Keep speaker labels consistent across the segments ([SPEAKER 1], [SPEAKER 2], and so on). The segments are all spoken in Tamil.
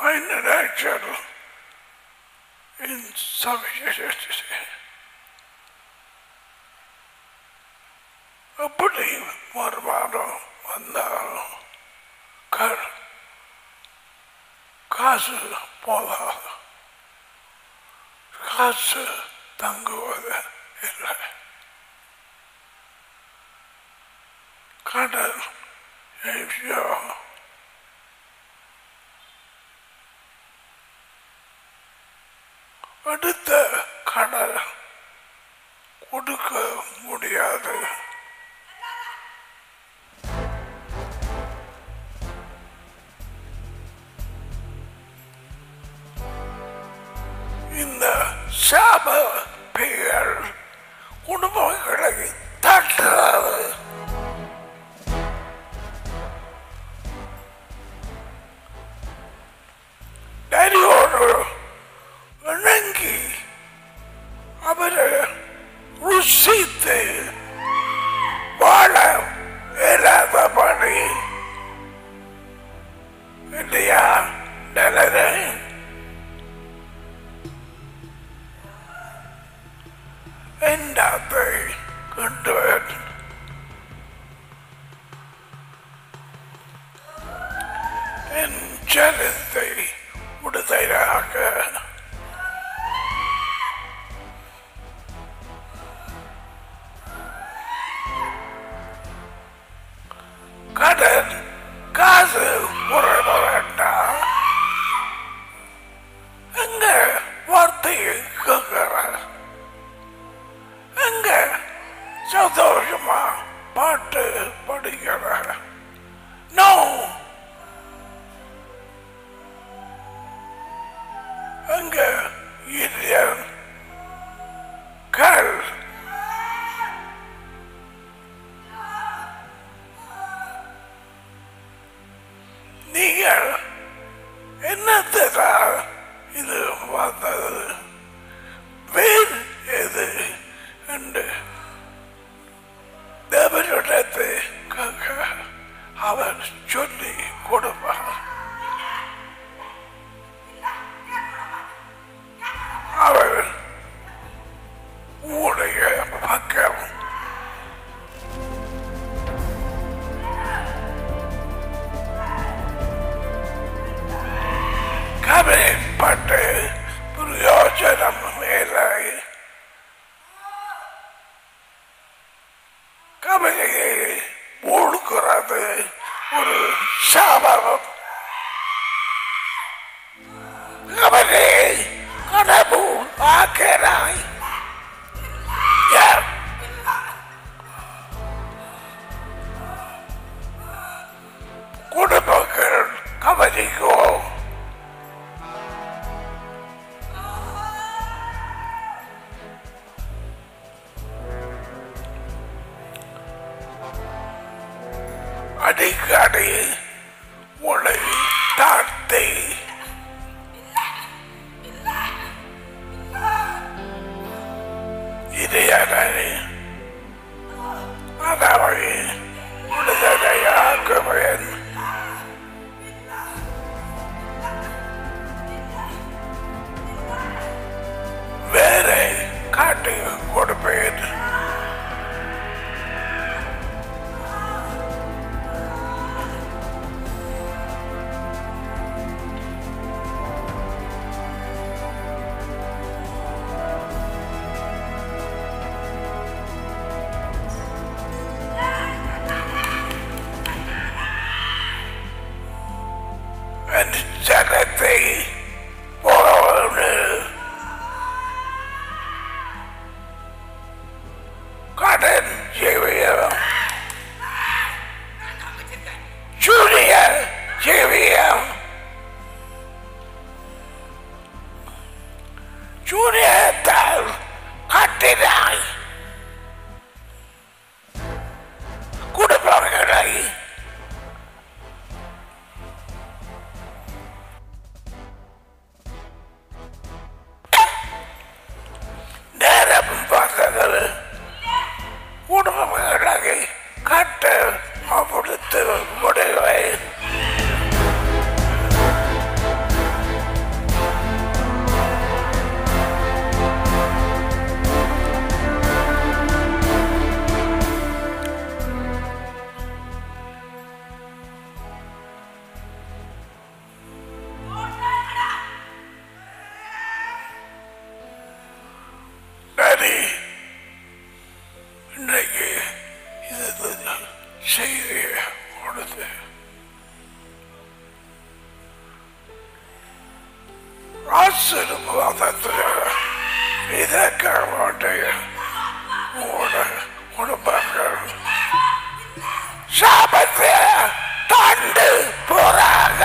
[SPEAKER 1] financial insufficiency. எப்படி வருமானம் வந்தாலும் க- காசு போதாது காசு தங்குவது இல்லை கடல் எங்கேயோ அடுத்த கடல் கொடுக்க முடியாது இந்த சாப பெயர் குடும்பங்களை தட்டுறது டரியோடு இணங்கி அவரை ருசித்து வாழ இயலாதபடி இல்லையா நிலரை என்னத்தை கொண்டு என் ஜனத்தை விடுதலையாக கடன் காசு முறைப வேண்டாம் எங்க வார்த்தையை கேட்கிற எங்க சந்தோஷமா பாட்டு படிக்கிற நோ எங்க இந்தியன் கல் நீங்கள் என்னத்தான் இது வந்தது வேல் எது என்று தேவனிடத்தை கேட்க அவர் சொல்லி கொடுப்பார் அவர் உடைய பக்கம் கவலைப்பட்டு பிரயோஜனம் இல்லை கவலையை ஒழுக்கிறது ஒரு சாபம் கவலையை கனவு ஆக்கிறாய் யார் குடும்பங்கள் கவனிக்கோ அடிக்கடி உன்னை தாழ்த்தி இதையனை அதாவது விடுதலையாக்குவேன் வேற காட்டி கொடுப்பேன் செய்தியை கொடுத்து ஆசீர்வாதத்தில் இதற்காக மாட்டேன் உங்களோட குடும்பங்கள் சாபத்தை தாண்டு போறாங்க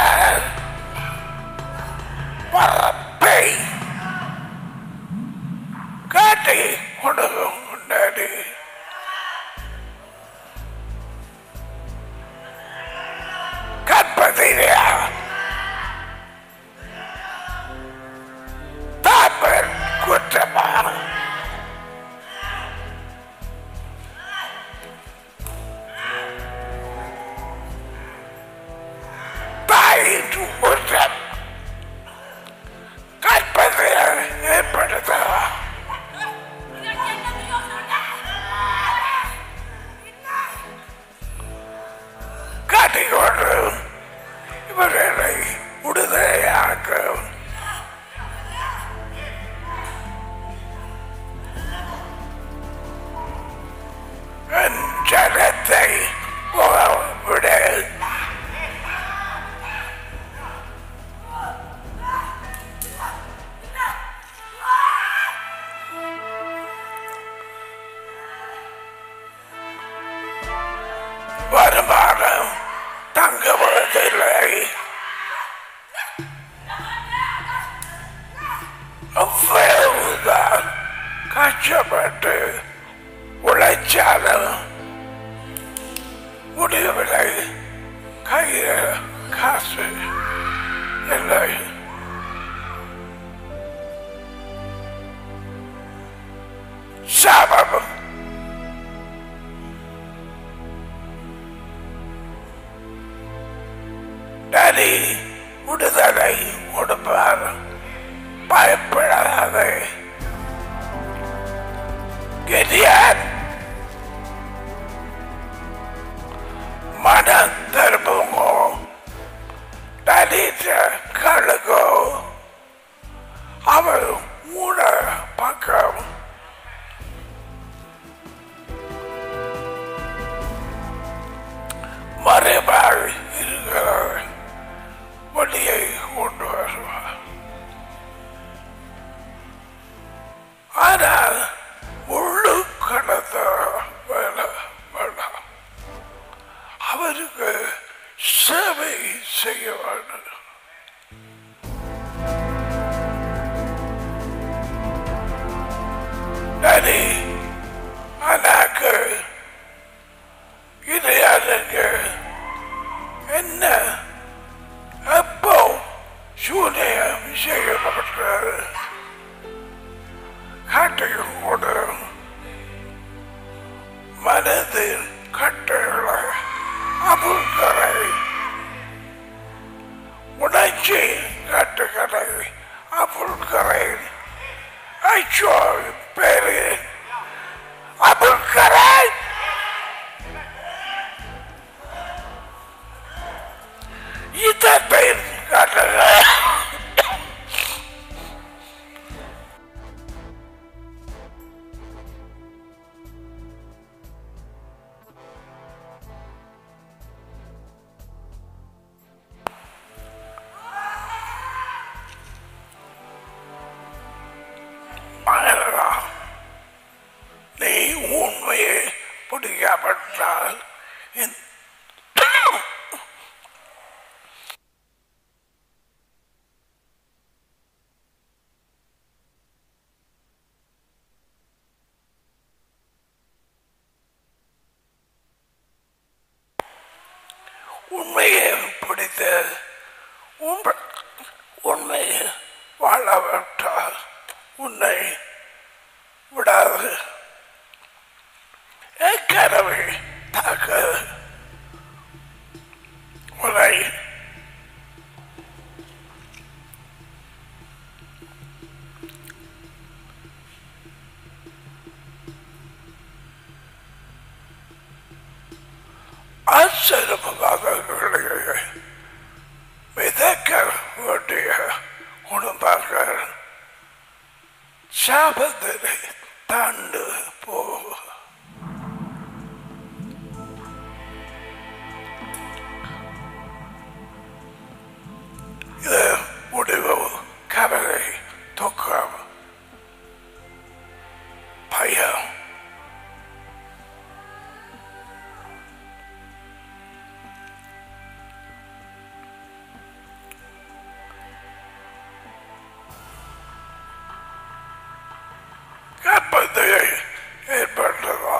[SPEAKER 1] பரப்பை காட்டி கொடுக்க முன்னாடி கற்பதியா தாப்பர் குற்றமா தாயின் குற்றம் கற்பதியை ஏற்படுத்தலாம் காட்டிக்கொண்டு இவர்களை விடுதலையாக்கும் என் ஜனத்தை விட வருமானம் தங்குவதில்லை அவ்வளவுதான் கஷ்டப்பட்டு உழைச்சாலும் முடியவில்லை கையில் காசு இல்லை சாபம் டரி விடுதலை கொடுப்பார் பயப்படாதே கெதியான் மனம் திரும்புங்கோ தனித்த கழுகோ அவர் மூட பக்கம் மறைவாள் இருக்கிற வழியை கொண்டு வருவார் ஆனால் முழு கடத்த வேலை வேண்டாம் அவருக்கு சேவை செய்ய வேண்டும் நரி அனாக்கு இடையாளுக்கு என்ன எப்போ சூனியம் செய்யப்பட்டது காட்டையும் கூட மனதில் கட்டுகளை அபுல்கரை உணர்ச்சி கட்டுகளை அபுல்கரை ஐயோ பேரு அபுல்கரை இதன் பெயர் கட்டுகள் மகளா நீ உண்மையை பிடிக்கப்பட்டால் என் உண்மையை பிடித்து உண்மை உண்மையை வாழவிட்டால் உன்னை விடாது ஏற்கனவே தாக்க உன்னை ஆச்சரியமாக விதைக்க வேண்டிய குடும்பங்கள் சாபத்தினை தாண்டு போ கற்பத்தை ஏற்பட்டதா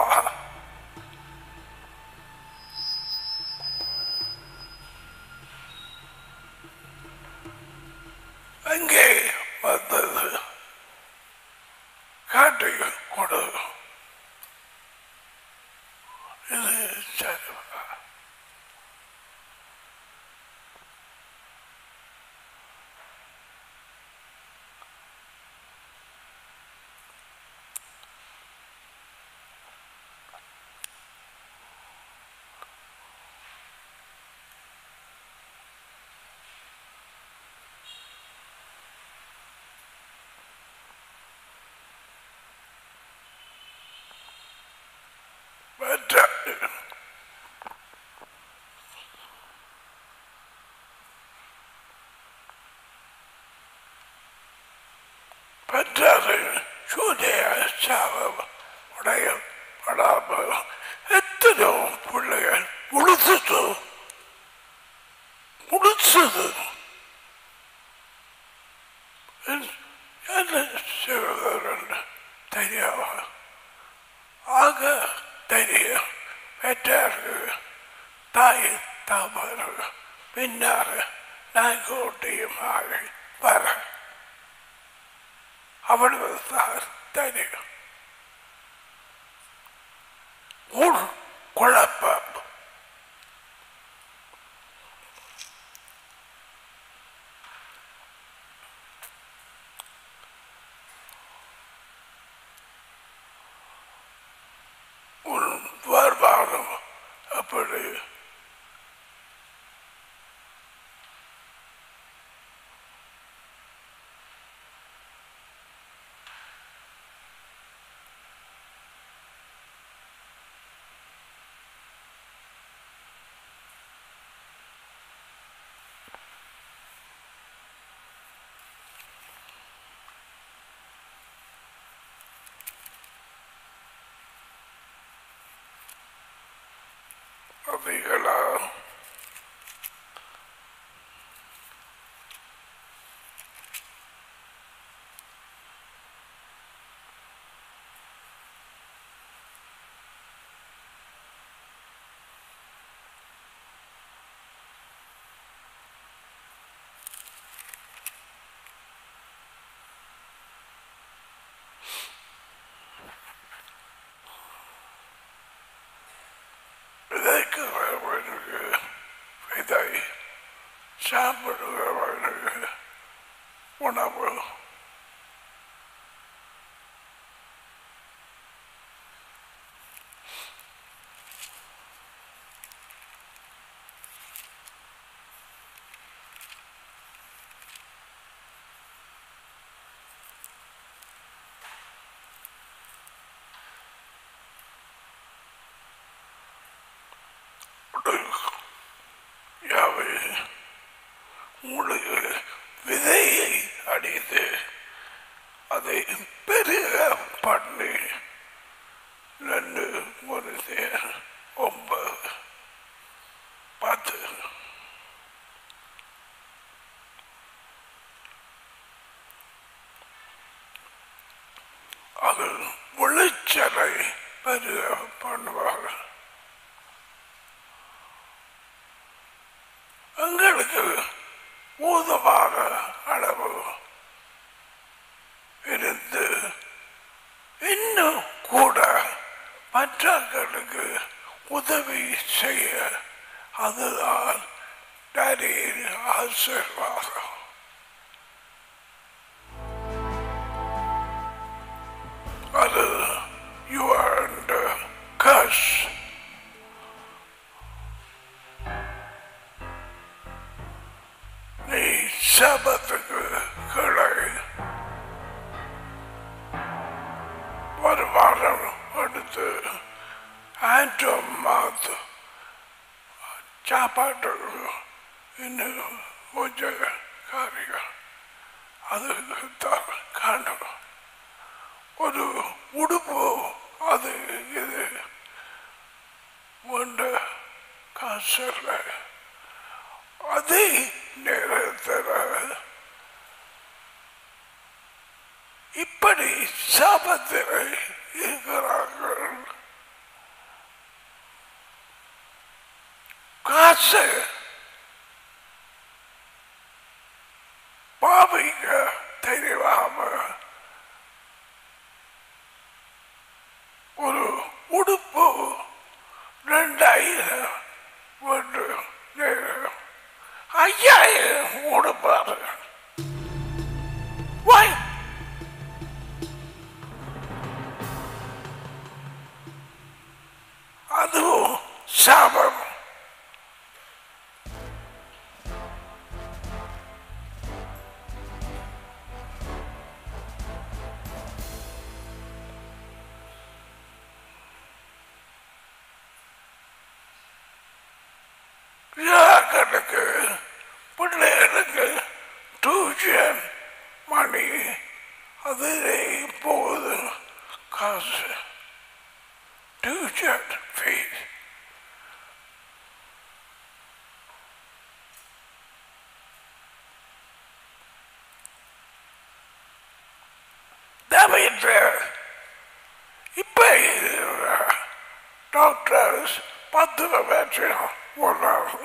[SPEAKER 1] அங்கே வந்தது காட்டி கொடு இது சரி மற்ற பற்றாறு சூரிய சாபம் உடைய படாமல் எத்தனையோ பிள்ளைகள் முழுத்துட்டு முடிச்சது என்ன செய்வதென்று தெரியாமல் ஆக தெரியும் பெற்றார்கள் தாய் தாமர்கள் பின்னாக நாய்கோட்டியுமாக வர அவ்வளவு தான் தெரியும் ஒரு குழப்பம் ஒரு வருமானம் அப்படி அவைகளா விதைக்கிறவனுக்கு விதை சாப்பிடுகிறவனுக்கு உணவு யாவை உங்களுக்கு விதையை அடித்து அதை பெருக பண்ணி ரெண்டு ஒரு சேர் ஒன்பது பத்து அது விளைச்சலை பெருக பண்ணுவார்கள் எங்களுக்கு ஊதமாக அளவு இருந்து இன்னும் கூட மற்றவர்களுக்கு உதவி செய்ய அதுதான் டரியின் ஆசீர்வாதம் அது you are under curse நீ சபத்துக்கு கீழே ஒரு வாரம் எடுத்து ஆண்டம் மாத்து சாப்பாட்டு இன்னும் கொஞ்சம் காரியம் அதுக்கு தான் காணும் ஒரு உடுப்பு அது இது ஒன்று காசு இல்லை அதே நேரத்தில் இப்படி சாபத்தில் இருக்கிறார்கள் காசு பாவிக்க தெரியாம ஒரு உடுப்பு ரெண்டாயிரம் ஒன்று நேரம் ஐயாயிரம் உடுப்பாரு Why? அதுவும் சாபம் யாருக்கு பிள்ளைகளுக்கு டியூஷன் மணி அது போகுது காசு டியூஷன் ஃபீஸ் தவிர இப்போ டாக்டர்ஸ் பத்து வருஷம் போனாங்க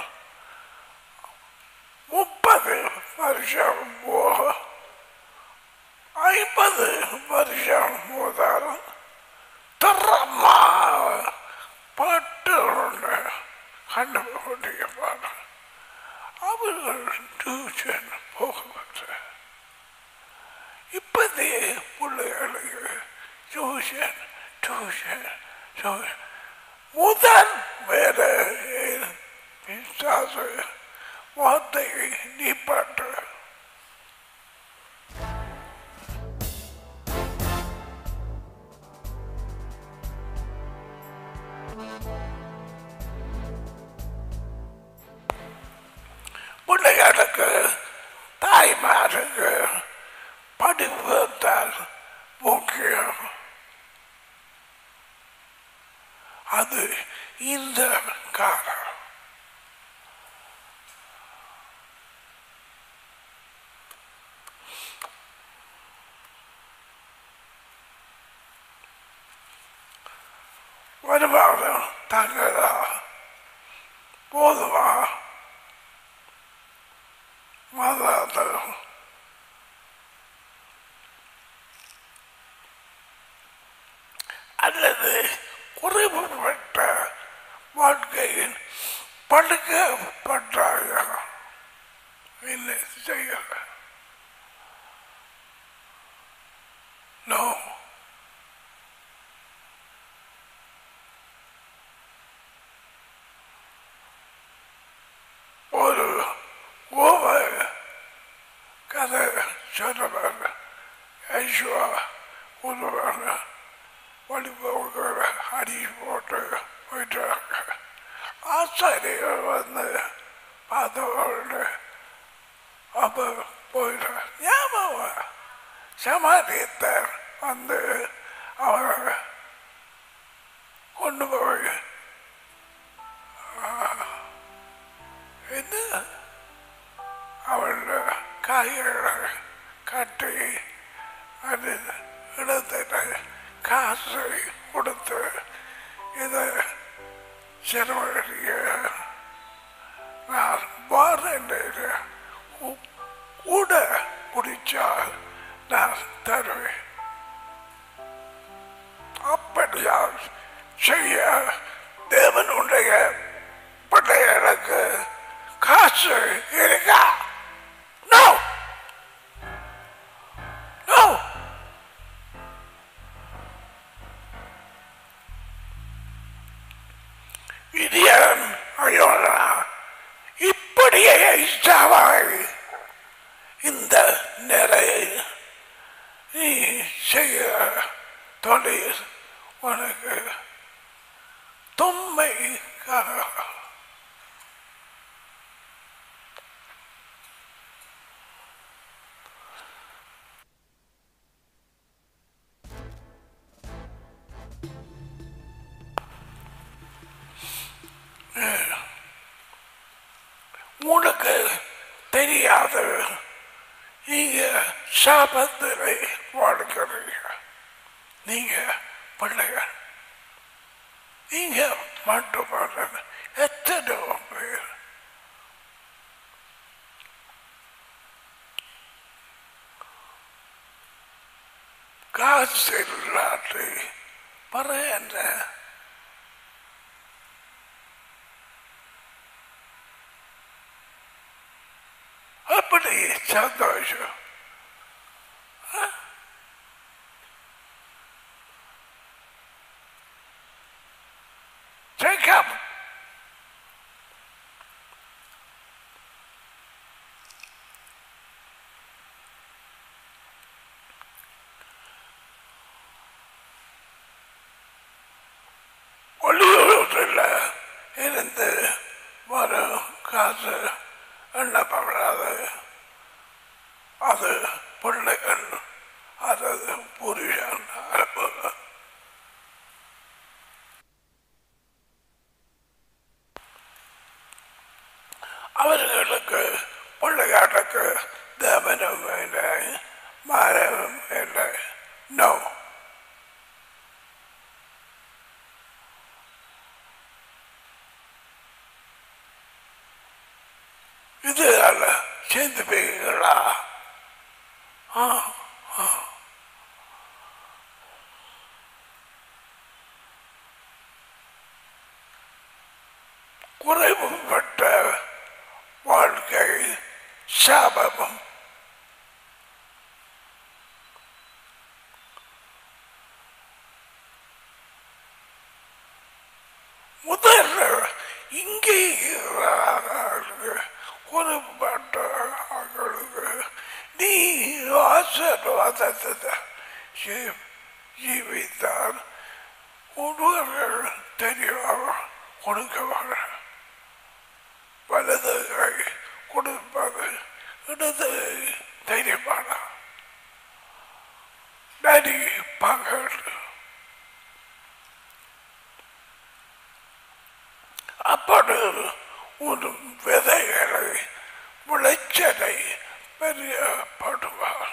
[SPEAKER 1] முப்பது வருஷம் போக ஐம்பது வருஷம் முதல் தரமா பாட்டு ஒன்று கண்டுபிடிக்கப்பாங்க அவர்கள் டியூஷன் போகப்பட்ட இப்போதே பிள்ளைகளுக்கு டியூஷன் டியூஷன் டியூஷன் முதல் வேற பிசாசு வார்த்தையை நீ பண்ற பிள்ளைகளுக்கு தாய்மாருக்கு படிப்பு தான் முக்கியம் அது இந்த காலம் வருமானம் தங்கதா போதுமா மாதாந்தம் அல்லது குறைவுபட்ட வாழ்க்கையில் படுக்கப்பட்டாங்க என்ன செய்யல நோ ஒரு ஓவர் கதை சொன்னவர் ஐஸ்வா ஒருவர் வழிபோக்கிற அடி போட்டு போயிட்டாங்க ஆச்சாரியர் வந்து பார்த்தவர்கள் அப்போ போயிட்டு ஞாபகம் சமாளித்தார் வந்து அவரை கொண்டு போய் என்ன அவள் காய்களை கட்டி அது இடத்துல காசு கொடுத்து இதை செலவழிக்க நான் வாரேன் கூட பிடிச்சா நான் தருவேன் அப்படியால் செய்ய தேவனுடைய பிள்ளைகளுக்கு காசு இருக்கா நோ நோ இடியன் ஐயோனா இப்படியே இஷ்டமாய் இந்த நிலையை நீ செய்ய தொழில் உனக்கு தொம்மை உனக்கு தெரியாது நீங்க சாபத்திலே வாழ்கிறீங்க நீங்க பிள்ளைகள் நீங்க மட்டுமல்ல எத்தனையோ பேர் காசு இல்லாட்டு பற என்ன அப்படி சந்தோஷம் Jacob. ஒளியூரில் இருந்து வரும் காசு எண்ணப்படாது அது பிள்ளைகள் அது புருஷன் அவர்களுக்கு பிள்ளைகளுக்கு தேவனும் இல்லை மரமும் இல்லை நோ இது அல்ல சேர்ந்து போய்களா ஆ ஆ. குறைவுபட்ட வாழ்க்கை சாபமும் முதல்ல இங்கே குறைவுபட்ட ஆட்களுக்கு நீ ஆசீர்வாதத்தை ஜீ- ஜீவித்தால் ஒருவர்கள் தெரியாம கொடுக்கவாங்க வலது கை கொடுப்பது இடது கை தைரியமான நரி பகல் அப்படி ஒரு விதைகளை விளைச்சலை பெரியப்படுவார்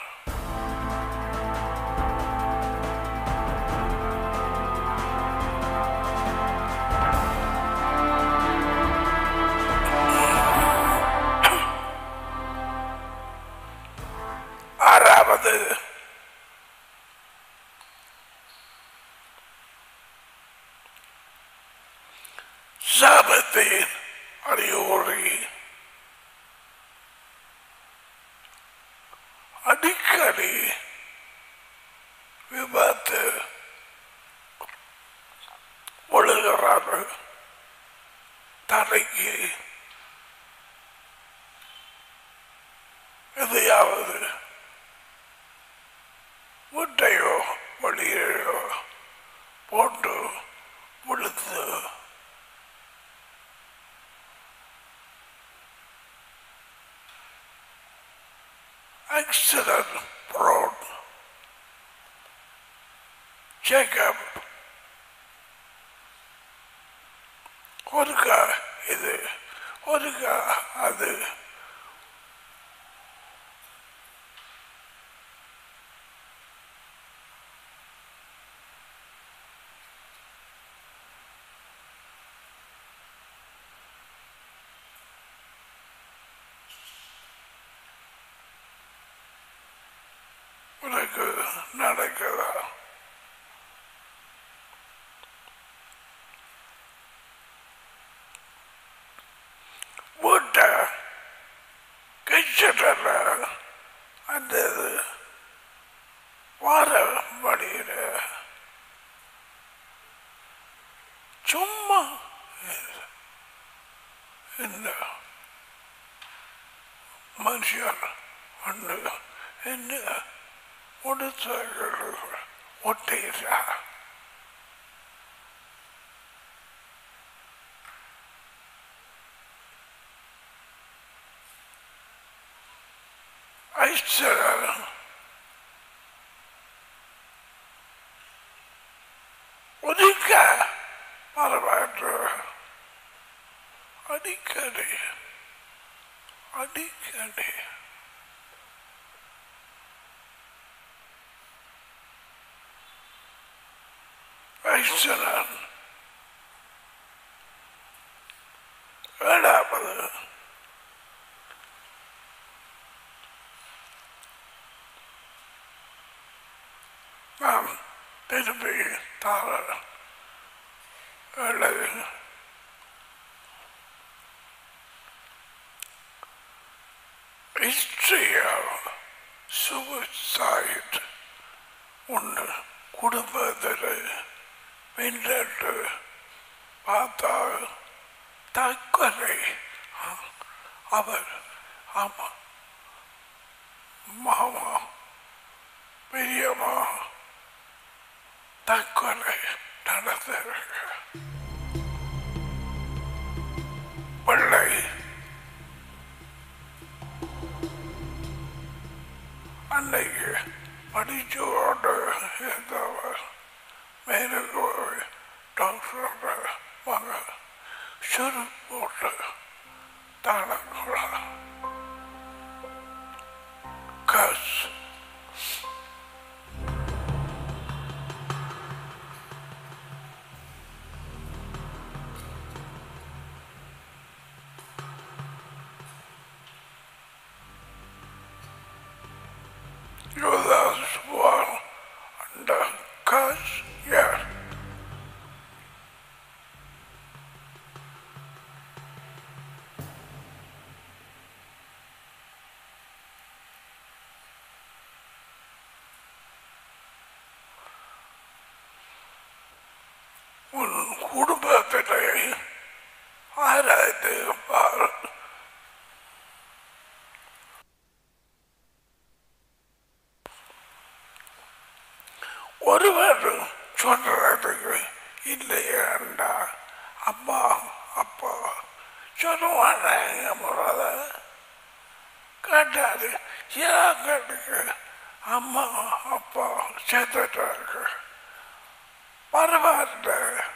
[SPEAKER 1] ஆறாவது சாபத்தின் அறிவுரை அடிக்கடி விபத்து விழுகிறார்கள் தலைக்கு எதையாவது முட்டையோ வழியோ போட்டு விழுந்து accident prone. Jacob ஒருக்கா இது ஒருக்கா அது உனக்கு நடக்குதா வீட்டை கிச்சனில் அந்த இது வார வழியில் சும்மா இந்த மனுஷன் ஒன்று என்ன உடுத்தர்கள் ஒட்டிடுறா ஐஸ்வரன் ஒதுக்க பரவாயில்ல அடிக்கடி அடிக்கடி ஈஸ்வரன் ஏழாவது நாம் திருப்பி தார ஏழு history of suicide ஒன்று குடும்பத்தில் பின்னிட்டு பார்த்தா தற்கொலை அவர் ஆமா மாமா பெரியம்மா தற்கொலை நடந்திருக்கு பிள்ளை அன்னைக்கு படிச்சு கொண்டு இருந்தவர் மேலுக்கு போய் டாக்டர் வாங்க சுரு போட்டு தாளக்குள்ள கஸ் Judas one under curse, yes. உன் குடும்பத்திலே ஆராய்ந்து பார் ஒருவர் சொல்றதுக்கு இல்லையாண்டா அம்மா அப்பா சொல்லுவாங்க முறத கேட்டாரு ஏன் கேட்டுக்கு அம்மா அப்பா செத்துட்டாங்க பரவாயில்ல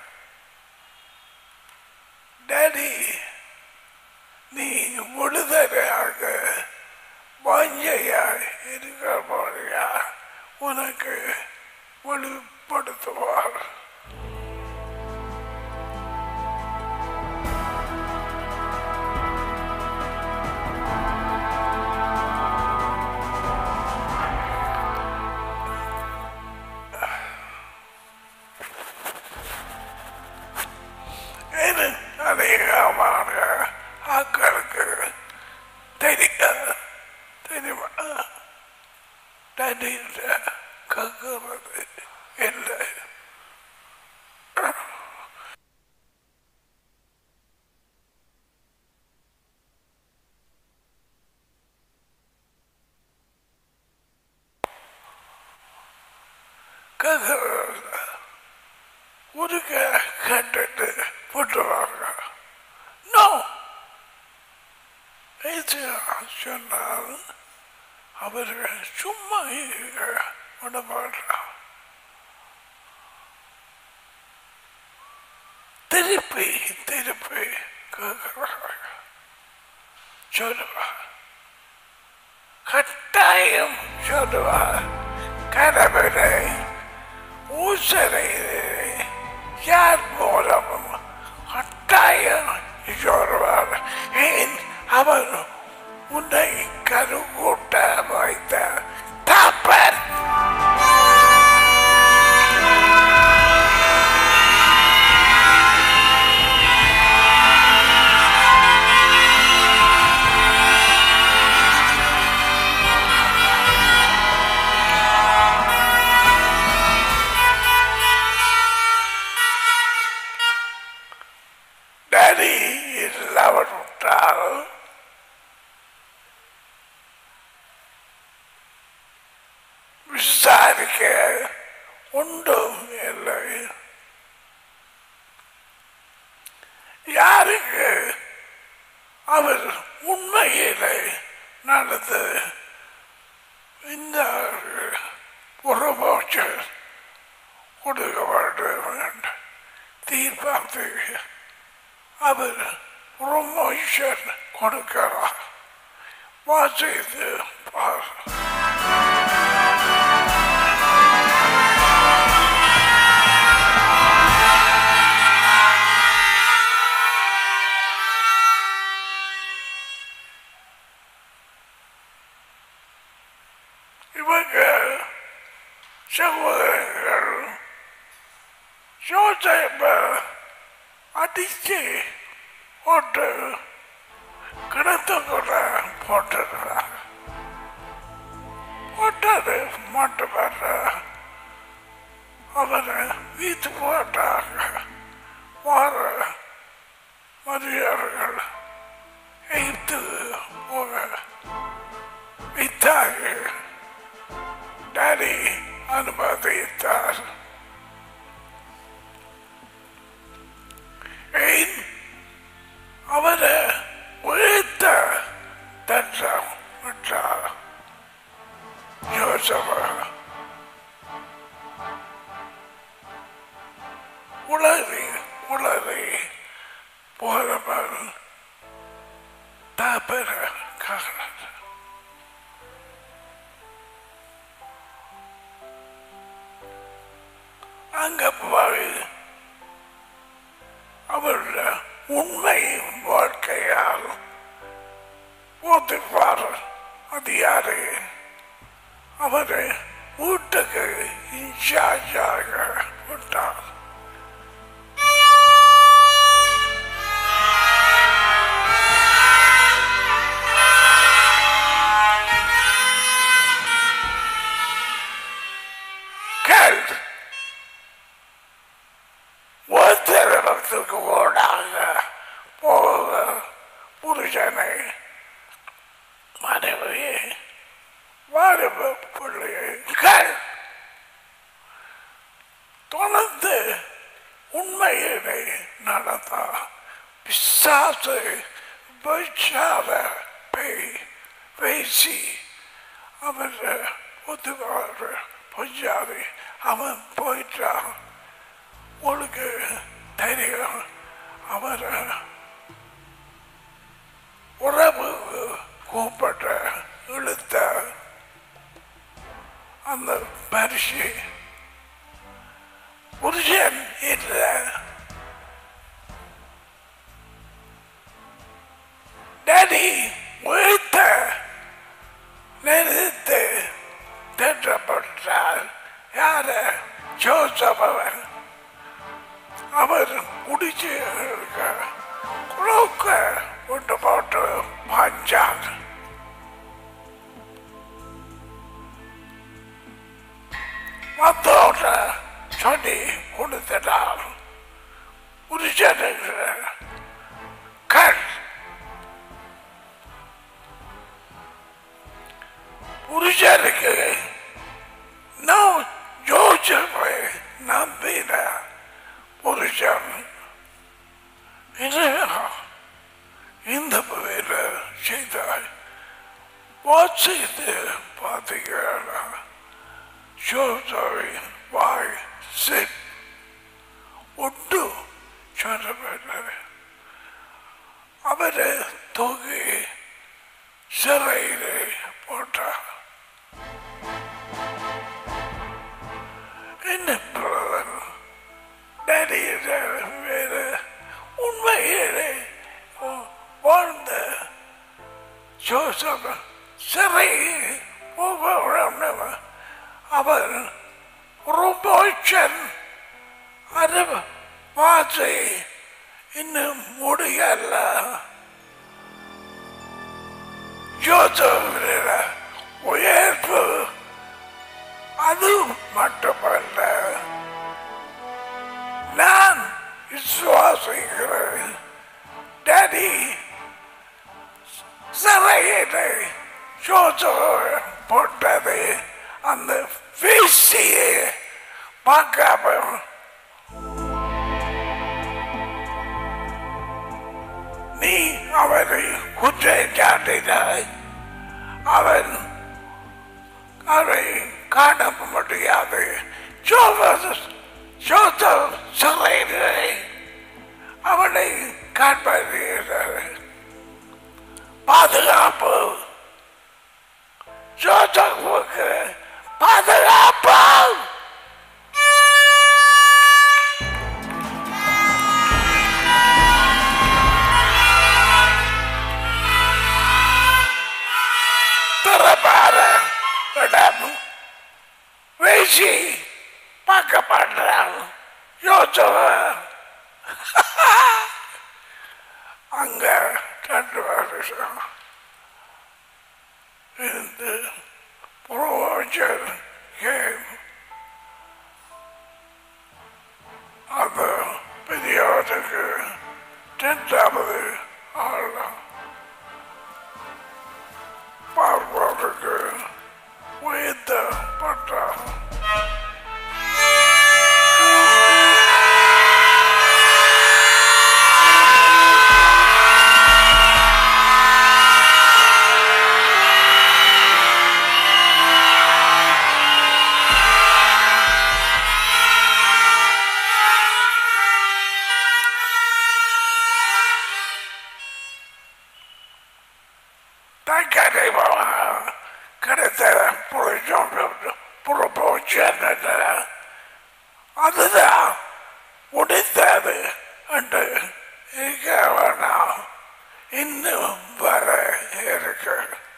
[SPEAKER 1] டேடி நீ விடுதலையாக வாஞ்சையாய் இருக்க போறியா உனக்கு வெளிப்படுத்துவார் இது அதிகமான ஆக்களுக்கு தெரிய தெரியுமா தண்ணீர் கக்குறது இல்லை கக்குறது ஒரு கட்டுட்டு போட்டுருவாங்க நோ இது சொன்னால் அவர்கள் சும்மா இருக்க விடமாட்டான் திருப்பி திருப்பி கேட்கிறாங்க சொல்லுவா கட்டாயம் சொல்லுவா கடவுளை ஊசலை யார் மூலமும் கட்டாயம் சொல்வார் ஏன் அவன் உன்னை கருக்கூட்ட வைத்த தாப்பன் டேடி இல்லாமல் விட்டால் விசாரிக்க ஒன்றும் இல்லை யாருக்கு அவர் உண்மையிலே நடந்து இந்த புறமோச்சு கொடுக்க வேண்டும் தீர்ப்பாத்துக்கு அவர் ப்ரொமோஷன் கொடுக்கிறார் வாசித்து பார் இவங்க சகோதரர்கள் யோசேப்ப அடிச்சு போட்டு கிணத்துக்குள்ள போட்டுருக்கிறாங்க போட்டது மட்டும் அவரை வீட்டு போட்டாங்க வார மதியர்கள் எய்த்து போக வைத்தாங்க டாடி அனுமதித்தார் ஏன் அவரை உழைத்த தன்றம் விட்டார் யோசப உளறி உளறி போறவன் தாபர காரணம் அங்க போய் அவருடைய உண்மை வாழ்க்கையால் ஒத்துப்பார் அது யாரு அவரை வீட்டுக்கு இன்சார்ஜாக விட்டார் கேள் ஒருத்தரத்துக்கு ஓடாங்க போக புருஷனை மனைவி வாலிப பிள்ளைகள் தொடர்ந்து உண்மையினை நடந்தா பிசாசு பச்சார பேய் பேசி அவர் ஒத்துக்கார பொஞ்சாதி அவன் போயிட்டான் உங்களுக்கு தெரியும் அவர் உறவு கூப்பிட்ட இழுத்த அந்த பரிசு புருஷன் இல்லை டேடி உழைத்த நிறுத்து திட்டப்பட்டார் யார ஜோசபவன் அவர் முடிச்சு குழுக்க கொண்டு போட்டு பாஞ்சார் மத்தோட சொல்லி கொடுத்துட்டார் புருஷனுக்கு கண் புருஷனுக்கு நான் ஜோசப்பை நம்பின புருஷன் இது இந்த வேலை செய்தாய் வாசித்து பார்த்தீங்கன்னா ஜோசவை வாய் சிட் ஒட்டு சொல்லப்பட்டது அவரை தூக்கி சிறையிலே போட்டார் என்ன பிரதர் டேடியிட வேறு உண்மையிலே வாழ்ந்த ஜோசப் சிறை போக விடாமல் அவர் ரோபோச்சன் அது வாசி இன்னும் முடியல ஜோசப் உயர்வு அது மட்டுமல்ல நான் விசுவாசிக்கிறேன் டேடி சிறையிலே ஜோசப் போட்டது அந்த வீசியை பார்க்காம நீ அவனை குற்றம் சாட்டினாய் அவன் அதை காண முடியாது ஜோசப் ஜோசப் சிறையிலே அவனை காண்பார்கள் பாதுகாப்பு ஜோசப்புக்கு பாதுகாப்பு திறப்பார இடம் வச்சு பார்க்க மாட்டான் யோசனை அங்க ரெண்டு வருஷம் இருந்து புரோஜர் கேம் அந்த பெரியவருக்கு ரெண்டாவது ஆள் பார்ப்பவருக்கு உயர்த்த பட்டார் தக்கரை கிடைத்த புரிச்சோம் புறப்போச்சு அதுதான் முடிந்தது என்று இருக்க வேணாம் இன்னும் வர இருக்கு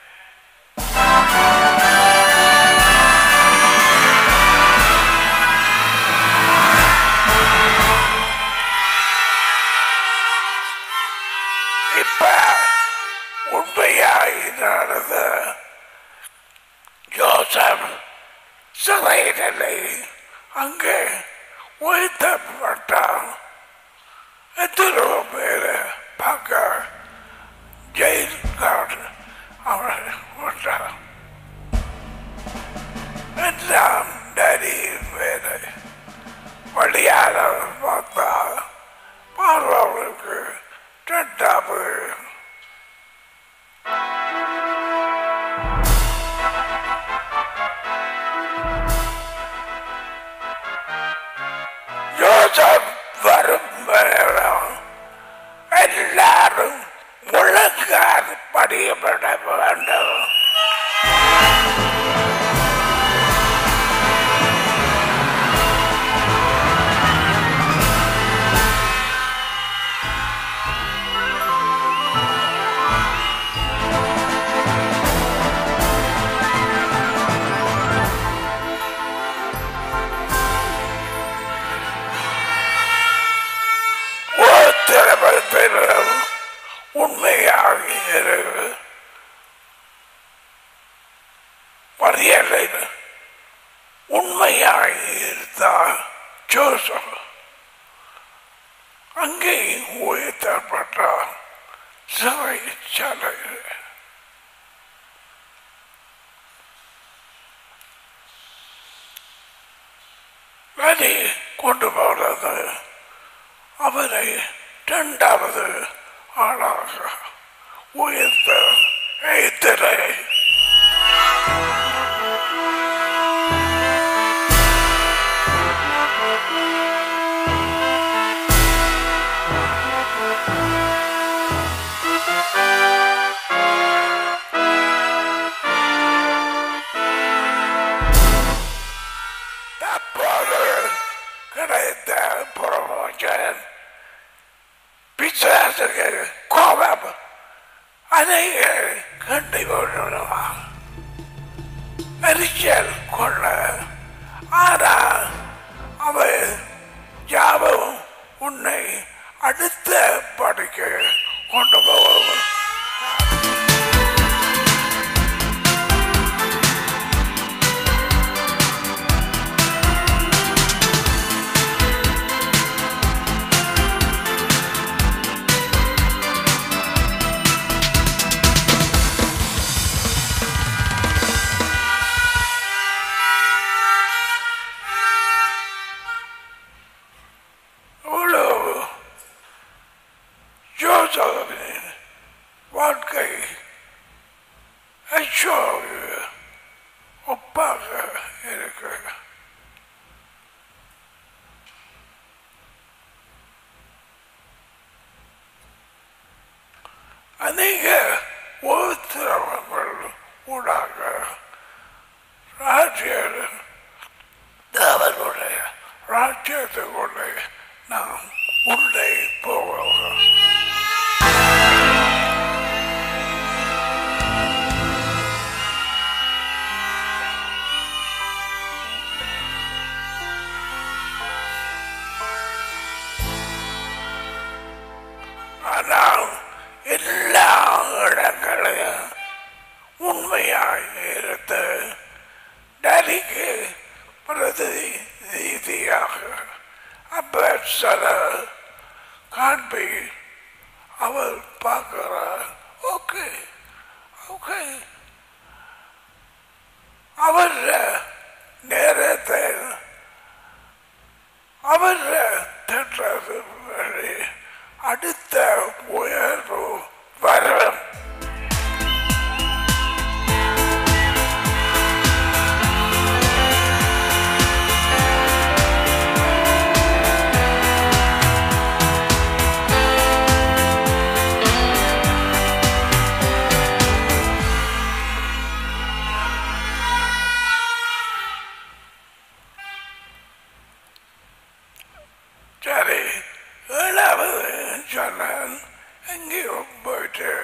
[SPEAKER 1] இப்ப உண்மையாய் நடந்த ஜோசப் சிறையிலே அங்கே உயர்த்தப்பட்டான் எத்தனை பேர் பார்க்க ஜெயில் கார்டு அவனை விட்டான் எல்லாம் டரி வேலை வழியாக பார்த்தா பார்வர்களுக்கு ரெண்டாவது யோசப் வரும் நேரம் எல்லாரும் முழங்கால் படியப்பட வேண்டும் ஒருத்தரவை பெறும் உண்மையாக இருக்கு மரியாதை உண்மையாக இருந்தால் ஜோசப் அங்கே உயர்த்தப்பட்டார் சிறை சாலையில் வெளி கொண்டு போனது அவரை இரண்டாவது ஆளாக உயர்த்த எய்தரை தற்போது கிடைத்த புறமோச்சன் பிசாசுக்கு கோபம் அதை கண்டு கொள்ளணுமா எரிச்சல் கொள்ள ஆனால் அவன் யாவும் உன்னை அடுத்த படிக்கு கொண்டு போவோம் அவ்வளவு யோசகனின் வாழ்க்கை ஐஷோவு ஒப்பாக இருக்கு அநேக ஒருத்தரவர்கள் ஊடாக ராஜ்ய அவர்களுடைய ராஜ்யத்துக்குள்ளே நாம் உள்ளே போவோம் வந்தால் ஓகே ஓகே அவர் நேரத்தை அவர் திட்டது வழி அடுத்த உயர்வு வரும் சரி ஏழாவது சொன்னால் எங்கேயோ போயிட்டு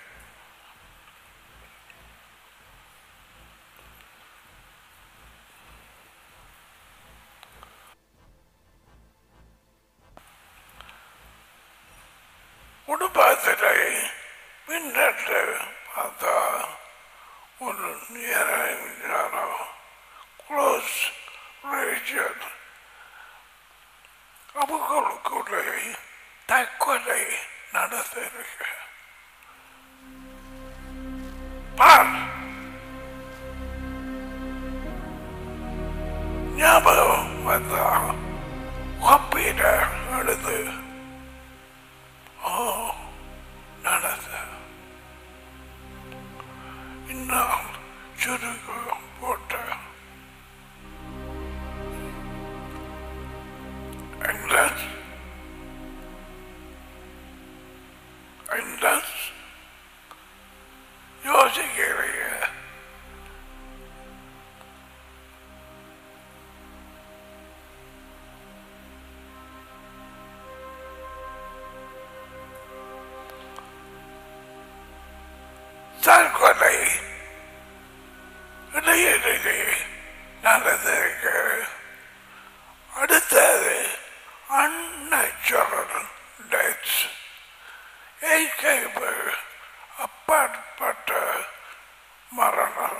[SPEAKER 1] குடும்பத்திலே பின்னட்டு பார்த்தா ஒரு நேரம் க்ளோஸ் ரிலேஷன் அவர்களுக்குள்ளே தற்கொலை நடந்திருக்கு பார் ஞாபகம் வந்தா ஒப்பீட அழுது ஓ நடந்த இன்னும் சுருகு போட்ட England. England. யோசிக்கிறீங்க தற்கொலை இடையிடையே நடந்திருக்கு அடுத்தது unnatural deaths ஏற்கனவே அப்பாற்பட்ட மரணம்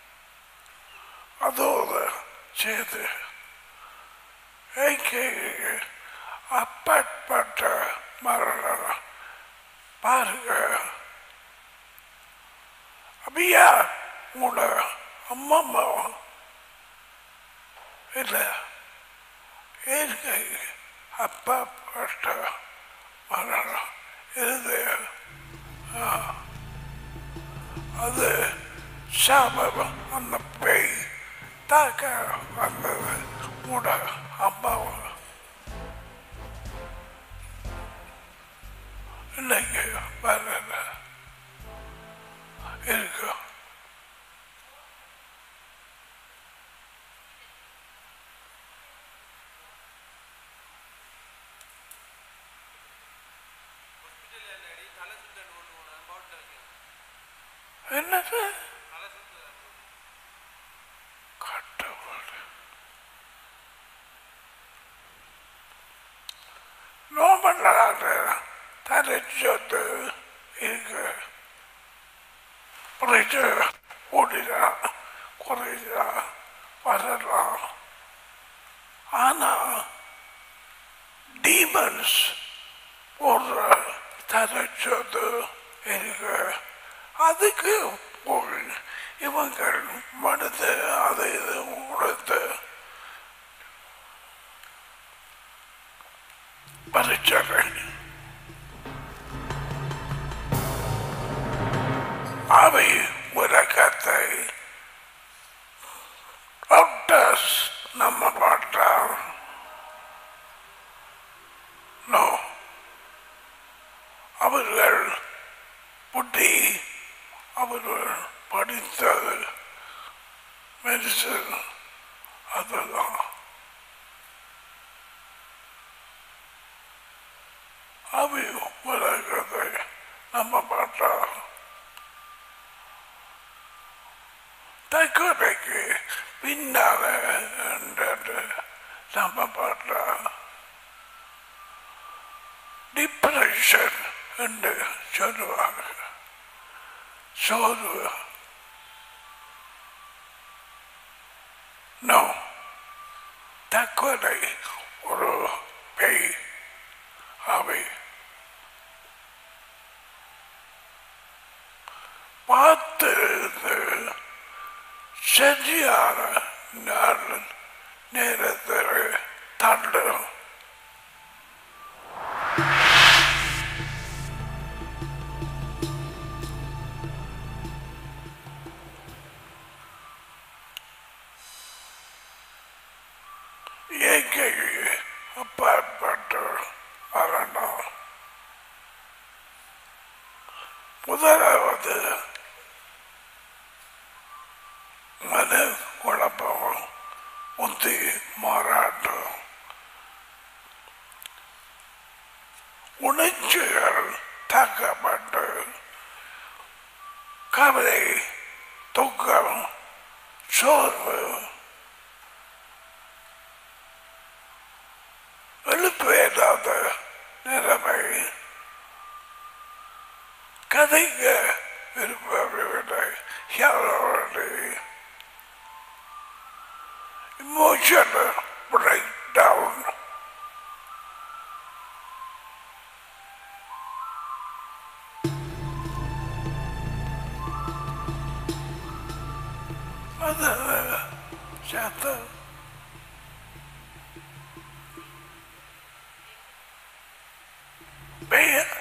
[SPEAKER 1] அதோடு சேர்த்து ஏற்கனவே அப்பாற்பட்ட மரணம் பாருங்க அப்படியா உங்களோட அம்மம்மா இல்லை ஏற்கை அப்பாப்பட்ட மரணம் இது ஆ, அது சாபம் அந்த பேய் தாக்க வந்தது கூட அம்மாவை இன்னைக்கு வரல இருக்கு
[SPEAKER 2] ஹாஸ்பிட்டல் இல்லடி தலை சுத்தல் ஒன்று ஒன்று பாட்டில் வைக்கிறேன்
[SPEAKER 1] என்னது
[SPEAKER 2] தலை சுத்தல்
[SPEAKER 1] கடவுள் நோம்பலாத தலைச்சொத்து இருக்கு புரிச்சு ஓடினா குறைஞ்சா வரலாம் ஆனா டீமன்ஸ் போடுற தலைச்சொத்து இருக்கு அதுக்கு போய் இவங்கள் மனது அதை இது உணர்ந்து பறிச்சறேன் அவை உலகத்தை டாக்டர்ஸ் நம்ம பார்த்தா நோ அவர்கள் புத்தி அவர்கள் படித்தது மெடிசன் அதுதான் அவை உலகத்தை நம்ம பார்த்தா தற்கொலைக்கு பின்னால என்றது நம்ம பார்த்தா டிப்ரெஷன் என்று சொல்லுவாங்க சோர்வு நோ தற்கொலை ஒரு பேய் அவை பார்த்து இருந்து சரியான நாள் நேரத்தில் தள்ளும் இயற்கைக்கு அப்பாற்பட்டு மரணம் முதலாவது மன குழப்பம் புத்தி மாறாட்டம் உணர்ச்சிகள் தாக்கப்பட்டு கவலை துக்கம் சோர்வு எழுப்பு இல்லாத நிலைமை கதைங்க விரும்பவில்லை யாரோடு emotional breakdown அது சேர்த்து பெயர்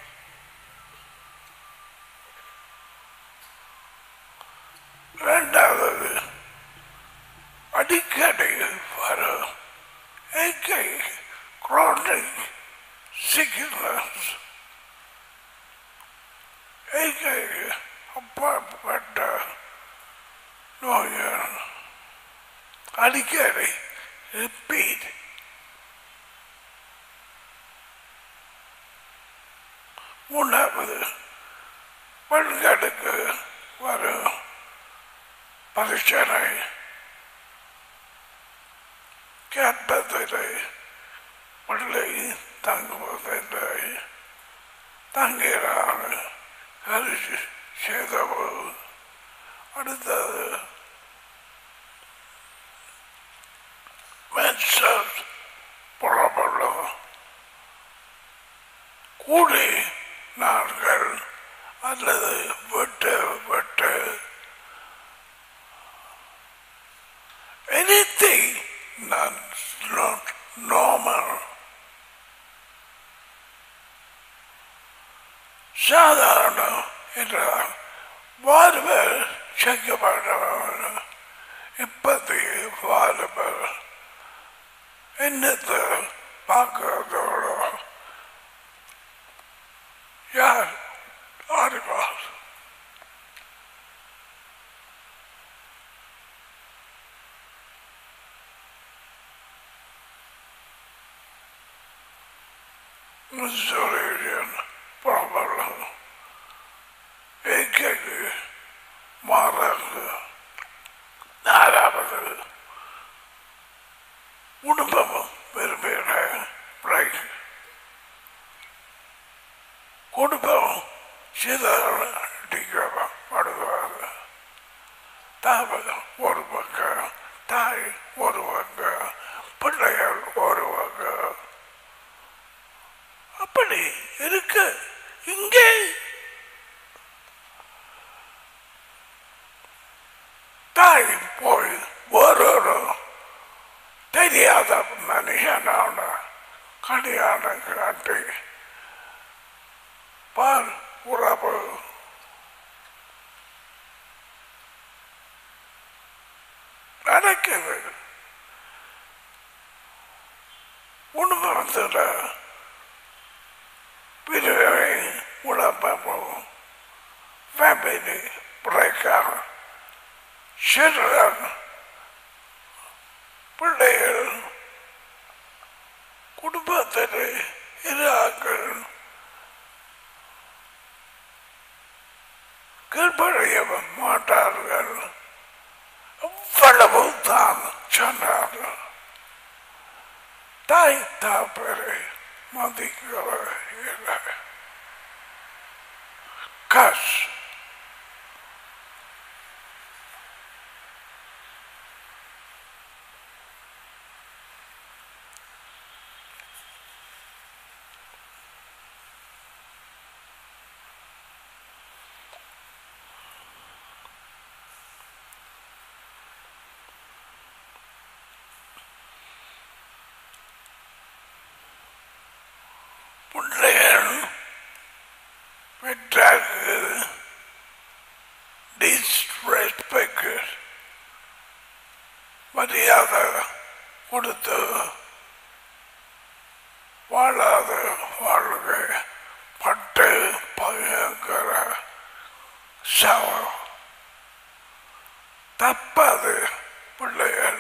[SPEAKER 1] ரெண்டாவது அடிக்கடி வரும் ஏகை chronic sickness ஏகை அப்பாற்பட்ட நோய்கள் அடிக்கடி ரிப்பீட் மூணாவது பெண்களுக்கு வரும் பிரச்சனை கேட்பதில்லை பிள்ளை தங்குவதில்லை தங்கிறான் கரிசி செய்தவு அடுத்தது மென்சர் புறப்படும் கூடி நாட்கள் அல்லது வெட்டு வெட்டு anything that's not normal. சாதாரண என்றால் வாழ்வர் செய்யப்பட்டவர் இப்பத்தி வாழ்வர் என்னத்தை பார்க்கறதோட யார் அறிவார் Missourian problem. ஏற்கனவே மாறாது நாலாவது குடும்பமும் விரும்புகிற பிரைஸ் குடும்பம் சிதறடிக்கப்படுவாங்க தாமதம் ஒரு பக்கம் தாய் ஒரு பக்கம் பிள்ளைகள் ஒரு பக்கம் அப்படி இருக்கு இங்கே தாய் போய் ஒரு தெரியாத மனுஷனான கல்யாணம் காட்டி பால் உறவு நடக்குது உண்மைத்துல பிரிவை உடம்பமும் ஃபேமிலி பிரேக்காக சிறுவன் பிள்ளைகள் குடும்பத்தில் இராக்கள் கீழ்ப்படைய மாட்டார்கள் அவ்வளவு தான் சொன்னார்கள் தாய் தாப்பரை மதிக்கிற இல்லை கஷ் பிள்ளைகள் பெற்றாக்கு டிஸ்ரெஸ்பெக்ட் மரியாதை கொடுத்து வாழாத வாழ்க்கை பட்டு பயங்கர சவம் தப்பாது பிள்ளைகள்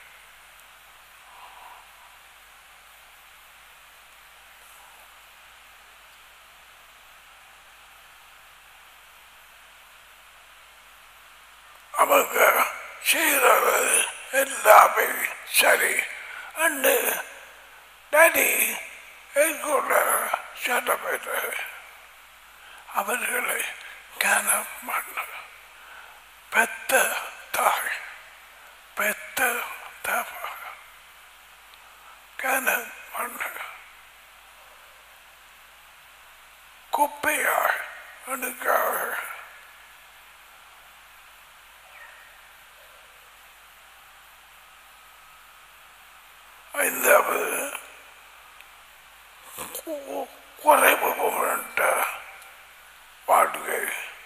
[SPEAKER 1] அவங்க செய்கிறது எல்லாமே சரி அண்டு டாடி எங்கூட சட்டப்பேற்ற அவர்களை கனம் பண்ண பெத்த தாய் பெத்த தவ கனம் பண்ண குப்பையாய் அணுக்காக ஐந்தாவது கு- குறைவு போன்ற வாழ்க்கை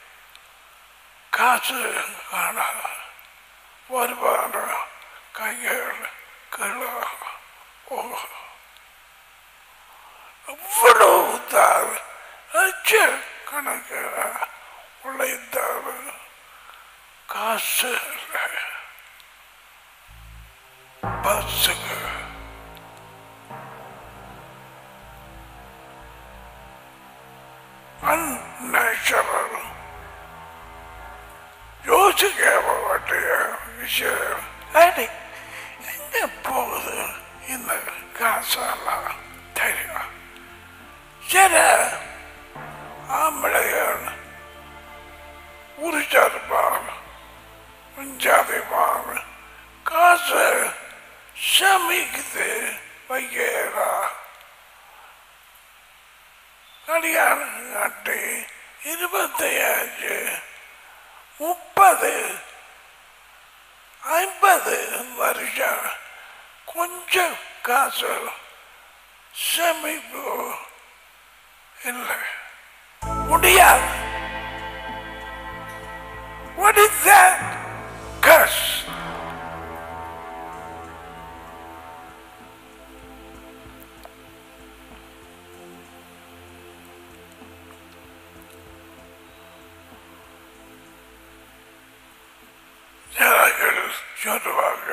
[SPEAKER 1] காசு காண வருமான கைகள் கிள ஓ எவ்வளவு தான் லட்சக்கணக்கு உழைத்தால் காசு இல்லை பஸ்ஸுங்க unnatural யோசிக்க வேண்டிய விஷயம் அடி எங்க போகுது இந்த காசெல்லாம் தெரியும் சில ஆம்பளைகள் உரிச்சாருப்பாங்க முஞ்சாதிப்பாங்க காசு சமைக்குது வைக்கிறா கல்யாணம் கட்டி இருபத்தையாச்சு முப்பது ஐம்பது வருஷம் கொஞ்சம் காசு சேமிப்பு இல்லை முடியாது What is that? Curse. ஜனங்கள் சொல்லுவாங்க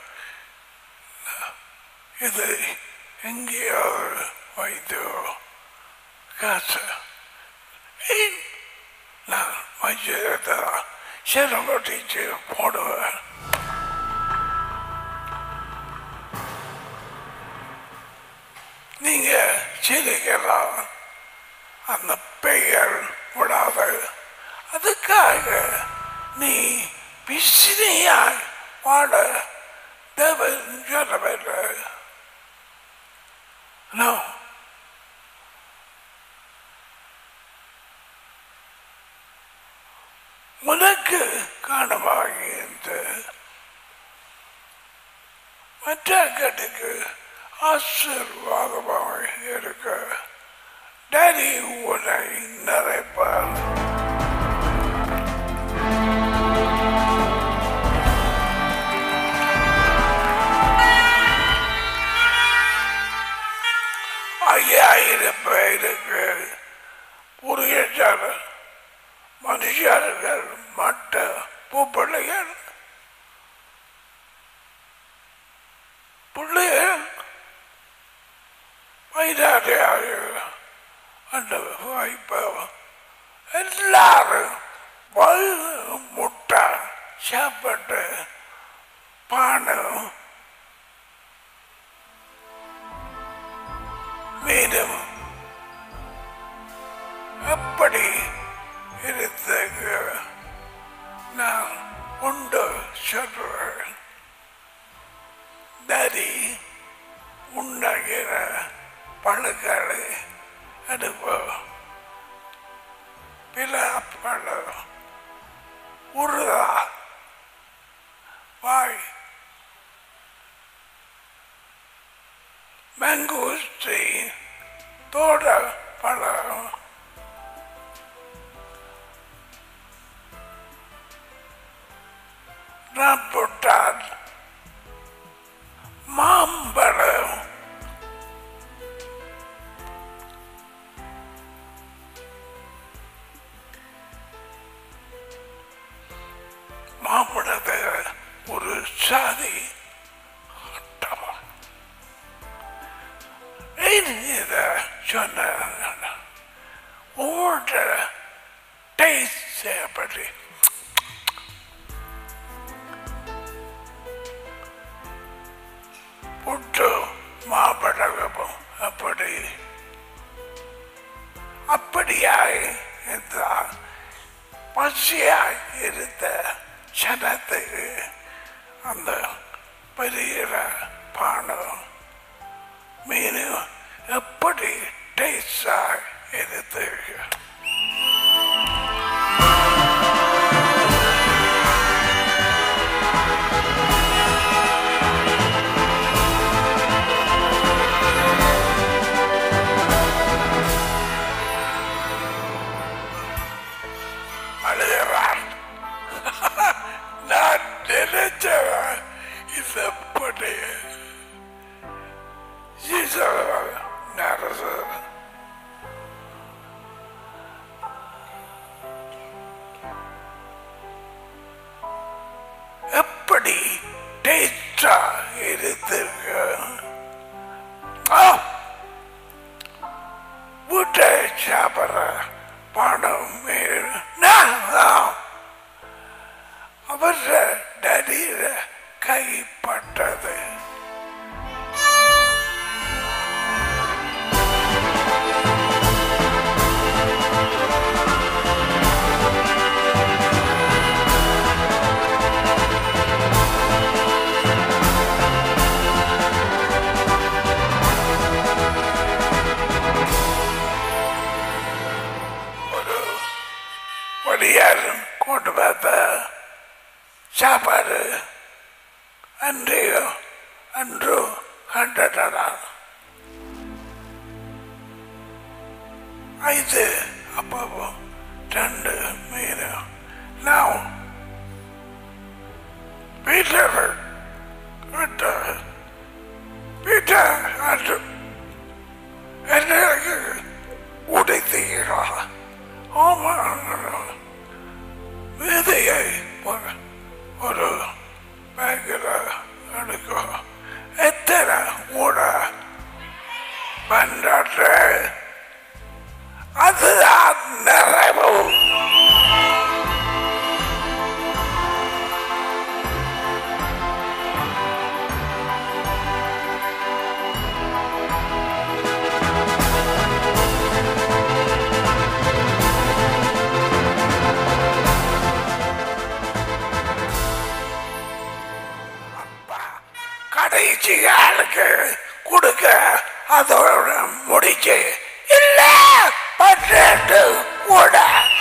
[SPEAKER 1] இது எங்கேயாவது வைத்து காசு ஏய், நான் வச்சுருந்தா சிரமட்டிச்சு போடுவேன் நீங்க சிரிக்கலாம் அந்த பெயர் விடாது அதுக்காக நீ பிசினியாய் வாழ தேவன் சொல்லவில்லை No. உனக்கு காணமாகின்ற மற்றக்கட்டுக்கு ஆசீர்வாதமாக இருக்க டேடி உன்னை நிறைப்பார் ஐயாயிரம் பேருக்கு புரியச்சார மனுஷர்கள் மட்ட பூப்பிள்ளைகள் பிள்ளைகள் வயதாடியாக அந்த வாய்ப்பை எல்லாரும் வயிறு முட்டை சாப்பிட்டு பானம் மீண்டும் எப்படி இருந்தங்க நான் உண்டு சொல்றேன் நரி உண்டாகிற பழங்களை எடுப்போம் பிலாப்பழம் உருதா வாய் mangosteen தோட பழம் ரம்புட்டான் மாம்பழம் மாம்பழத்தை ஒரு சாதி ஆட்டம். ஏன் இதை சொன்ன உங்களோட டேஸ்ட் செய்யப்பட்டு புட்டு மாம்பழம் அப்படி அப்படியாய் இருந்தால் பசியாய் இருந்த சனத்துக்கு அந்த பெரிய பானம் மீன் எப்படி டேஸ்டாக இருக்கு அழுகிறான் நான் நினைச்சவன் இது எப்படி நரசு எப்படி டேஸ்டா இருந்திருக்கு ஆ! வீட்டை சாப்பிட்ற பணம் அவர் நடிகிற கைப்பட்டது ஒரு படியாரும் கொண்டு பார்த்த சாப்பாடு அன்றையோ அன்றோ கண்டடான் ஐந்து அப்பாவும் ரெண்டு மீனும் நான் வீட்டில் விட்டு வீட்டை அன்று எனக்கு உடைத்தீர்களா ஆமா விதையை ஒரு- ஒரு பேங்கில் எடுக்கும் எத்தனை கூட பண்றாட்டு அதுதான் நிறைவு கடைசி ஆளுக்கு கொடுக்க அதோட முடிச்சு இல்ல பன்னெண்டு கூட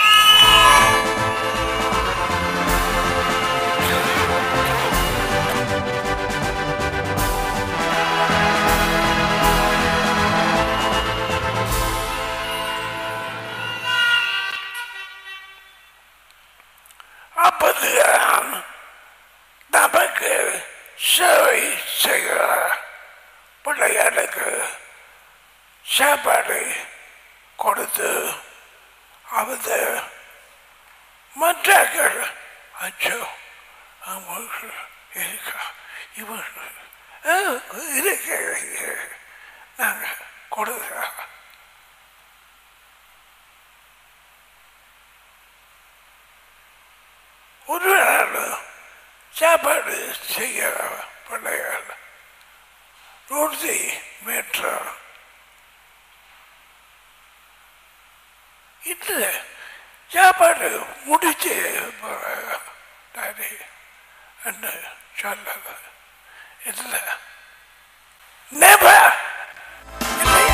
[SPEAKER 1] அப்பதான் நமக்கு சேவை செய்கிற பிள்ளைகளுக்கு சாப்பாடு கொடுத்து அவங்க மற்றர்கள் அச்சோ அவங்களுக்கு இருக்கா இவங்க இருக்கு நாங்கள் கொடுக்குறோம் ஒரு நாள் சாப்பாடு செய்ய பிள்ளைகள் ரோசி மேட்ரோ இல்லை சாப்பாடு முடிச்சு டாடி என்ன சொல்லல இல்லை நெவர் இல்லையா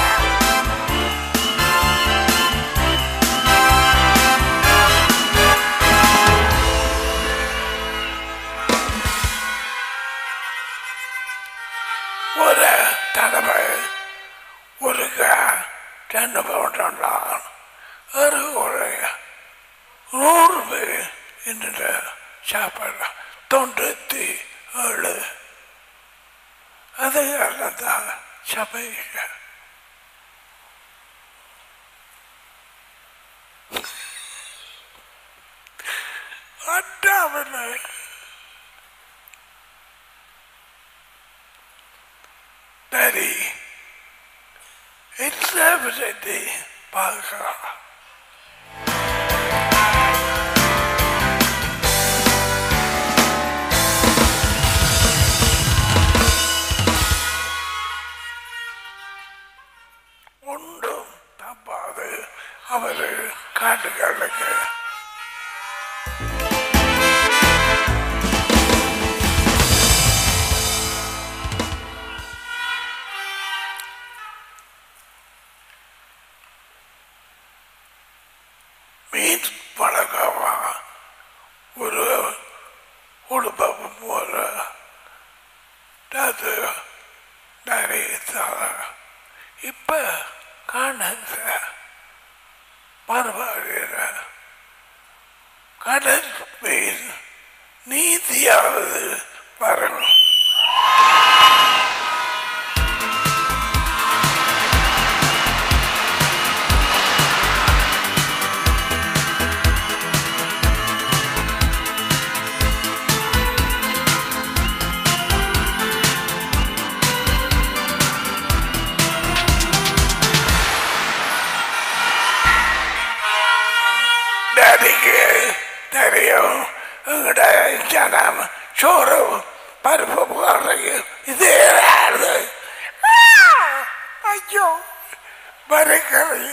[SPEAKER 1] ஒரு தடவை ஒருக்கா வாழ்வு என்ற சாப்பாடு தொண்ணூற்றி ஏழு அது தான் சபை அண்டாவில் சரி எல்லா விஷயத்தை பார்க்கலாம் ஒன்றும் தப்பாது அவர் காட்டுகளுக்கு மீன் பழக்கமா ஒரு குடும்பம் போல அது நிறைய இப்ப காணாத பரவாயில்ல கடல் மீன் நீதியாவது வரணும் டேடிக்கு தெரியும் எங்கட ஜனம் சோறு பருப்பு போடுறது இதே ஆடுது ஐயோ மறுக்கறி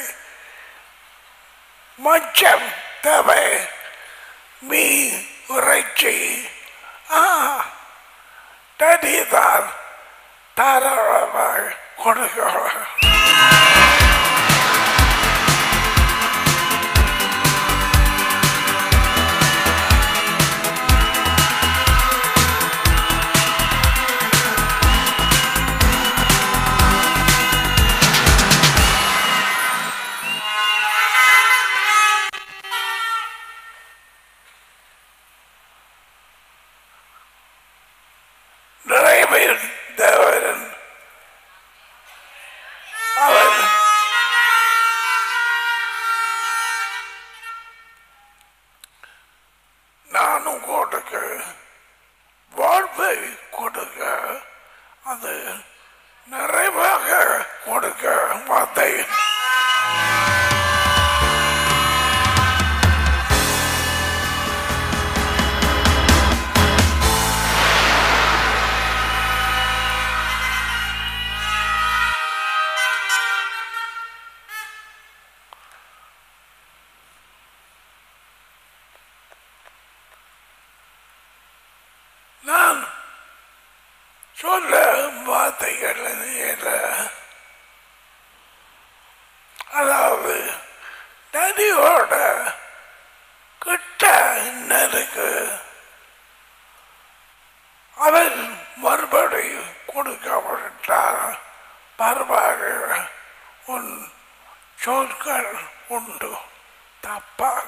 [SPEAKER 1] மச்சம் தவை மீன் இறைச்சி ஆ டேடி தான் தாராளமாக கொடுக்கிறோம் நிறைய பேர் தேவரன் அவன் நானும் கொடுக்க வாழ்வை கொடுக்க அது நிறைவாக கொடுக்க மாட்டேன் நான் சொல்ல வார்த்தைகள் இல்ல அதாவது நதியோட கிட்ட நெருக்கு அவன் மறுபடியும் கொடுக்கப்பட்டார் பரவாயில்ல உன் சொற்கள் உண்டு தப்பாக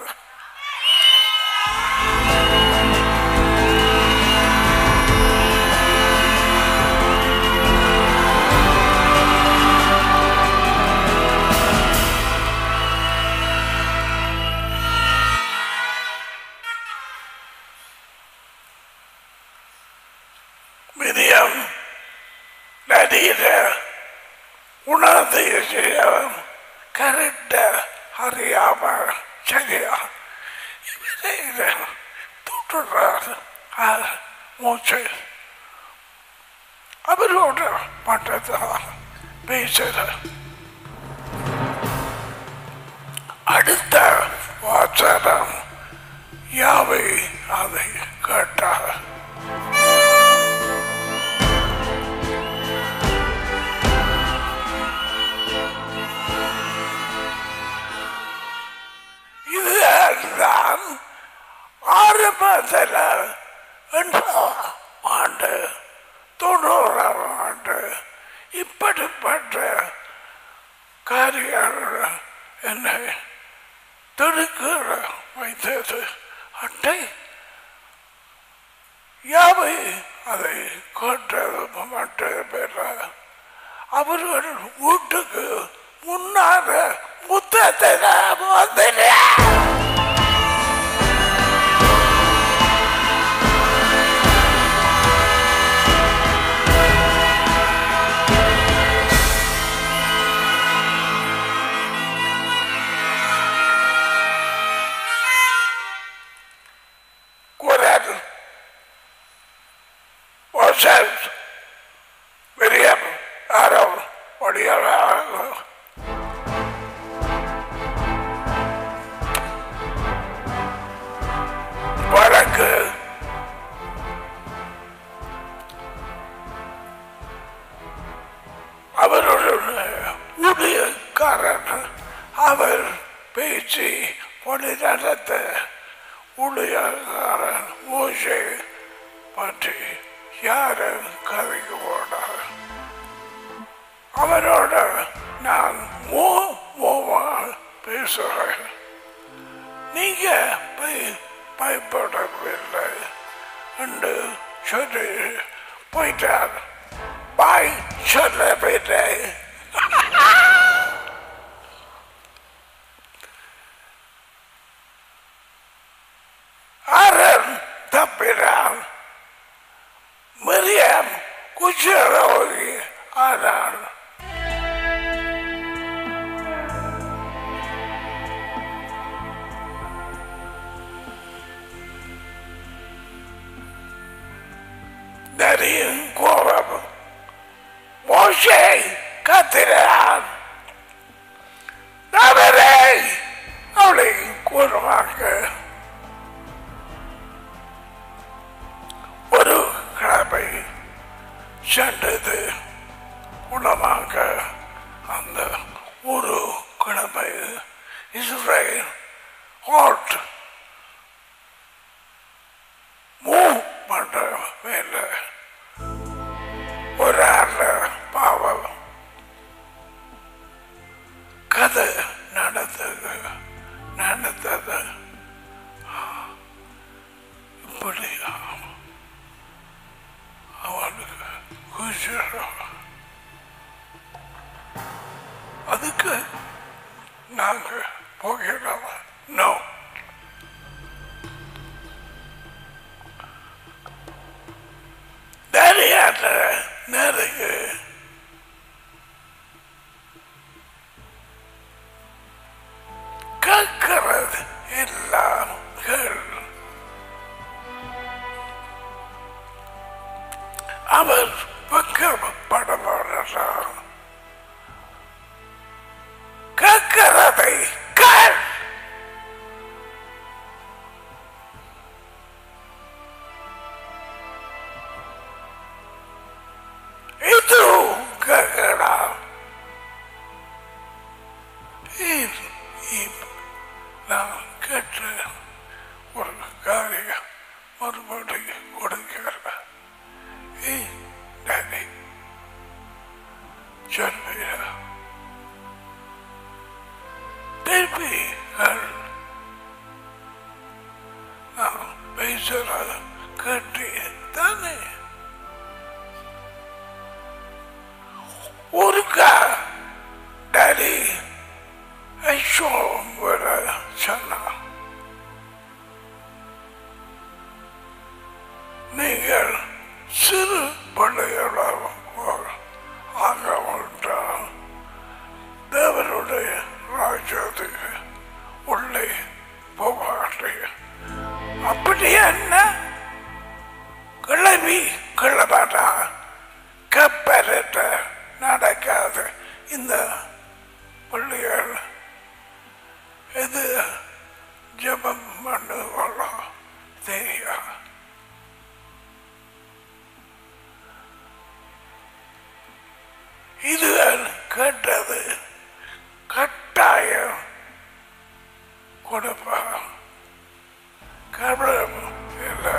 [SPEAKER 1] மிதியம் நதியில உணர்ந்து செய்யவும் கரெக்ட அறியாம சரியா இவரையில தொட்டுறார் மூச்சு அவரோட மட்டும்தான் பேசுற அடுத்த வாசனம் யாவை அதை கேட்டார் இதுதான் ஆரம்பத்தில் எண்பதாம் ஆண்டு தொண்ணூறாம் ஆண்டு இப்படிப்பட்ட காரியங்கள் என்னை திடுக்கிற வைத்தது வீட்டை யாவை அதை கேட்டது மற்ற பேர அவர்கள் வீட்டுக்கு முன்னால புத்தத்தை வந்தேன் குரல் வாசல் விரியம் அறம் ஒடியாக வழக்கு அவருடைய ஊழியக்காரன் அவர் பேச்சு பொடி நடத்த ஊழியக்காரன் மூசை பற்றி யாரும் கதைக்கு போனார் அவரோட நான் மூ மூவால் பேசுகிறேன் நீங்க பய- பயப்படவில்லை என்று சொல்லி போயிட்டார் பாய் சொல்ல போயிட்டேன் அரண் தப்பினான் மரியாம் குச்சரோகி ஆனான் நரியின் கோபம் மோசே கத்திரான் நபரே அவளை கூறுவாங்க ஒரு கிழமை சென்றது உணவாக அந்த ஒரு கிழமை இஸ்ரேல் ஹாட் மூவ் பண்ற வேலை ஒரு ஆள் பாவம் கதை நடந்தது நடந்தது இப்படி அவனுக்கு குஜரம் அதுக்கு நாங்க போகிறோம் நோ நிறையாட்ட நிறைய கேட்கிறது எல்லாம் கேள் அவர் பக்கப்படமாட்டார் கேட்கிறதை கேள் இது கேட்கலாம் இது இப்ப நான் கேட்ட ஒரு காரியம் மறுபடியும் கொடுக்கிறேன் ஏய் டாடி சொல்லுங்க திருப்பி கேள். நான் பேசுறத கேட்டு தானே ஒருக்கா டாடி ஐயோ வர சொன்னான் நீங்கள் சிறு பிள்ளைகளாக ஆக மாட்டால் தேவனுடைய ராஜ்யத்துக்கு உள்ளே போகாட்டீங்க அப்படி என்ன கிளம்பி கிளம்பாட்டா கப்பலிட்ட நடக்காது இந்த பிள்ளைகள் இது ஜபம் பண்ணுவாங்களோ தெரியும் இதுகள் கேட்டது கட்டாயம் கொடுப்பா கபடம் இல்லை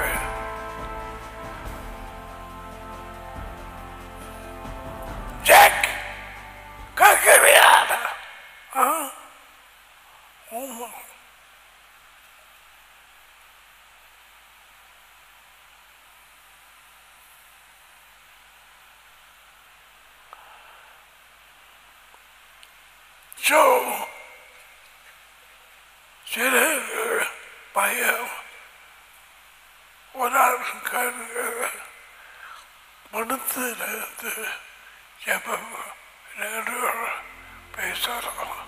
[SPEAKER 1] ஜாக் கேட்கறியாடா ஆ ஆமா ஸோ சிலருக்கு பயம் ஒரு ஆள் கேட்க படுத்திலிருந்து ஜபம் பேசுகிறோம்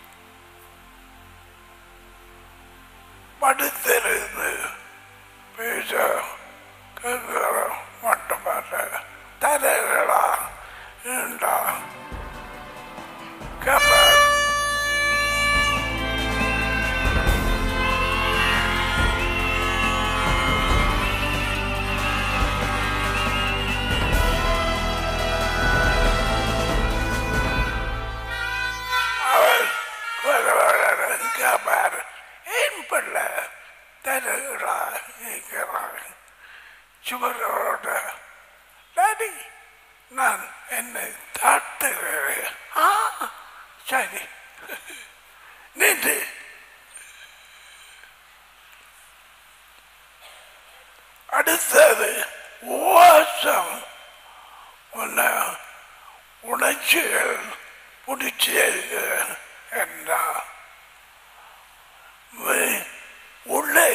[SPEAKER 1] படுத்திலிருந்து பேச கேட்கிறோம் மட்டுமல்ல தரைகளா ஏண்டா கேட்பார் அவர் வருவார் கேட்பார் ஏன் பிள்ளை தருகிறா இருக்கிறார் சுவரோட டாடி நான் என்னை தாட்டுகிறேன் ஆ சரி நின்று அடுத்தது ஓசம் உன்னை உணர்ச்சிகள் பிடிச்சிருக்கு என்றால் உள்ளே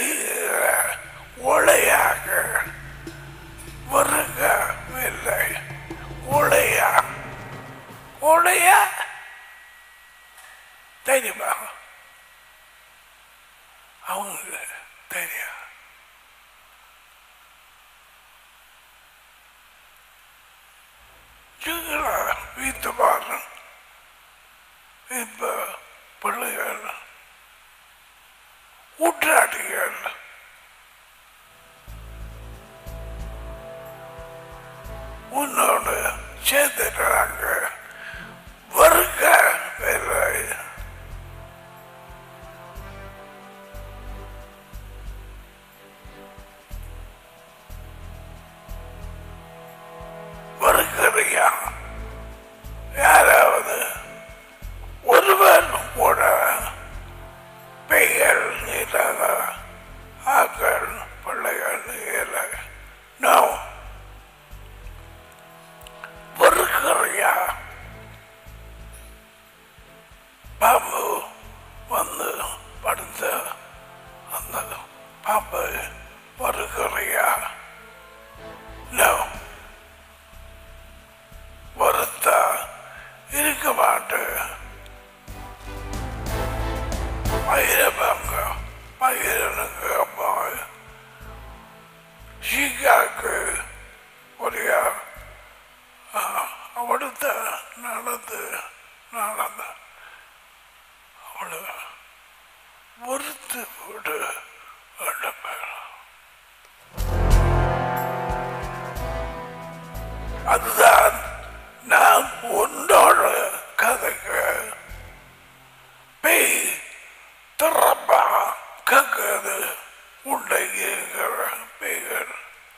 [SPEAKER 1] ஒளையாக வருகவில்லை ஒளையா ஒளையா தெரியுமா அவங்க தெரியும் நீங்களா வீட்டு பாரு இப்ப பிள்ளைகள் ஊற்றாடிகள் உன்னோடு சேர்த்துக்கிறாங்க வருக வேலை வருகிறியா யாராவது ஒருவர் கூட பெயர் இல்லாத ஆக்கள் பிள்ளைகள் இல்லை நோ வருகிறியா பாம்பு வந்து படுத்த அந்த பாம்பு வருகிறியா நோ வருத்தா இருக்க மாட்டேன் பயிரப்பாங்க பயிரனுக்கு அம்மா ஷீகாக்கு ஒரே அவடுத்த நடந்து நடந்து அவளை ஒருத்து விடு அதுதான் நான் உன்னோட கதைக்கு பேய் திறப்பா கேட்குது உண்டை இருக்கிற பேய்கள்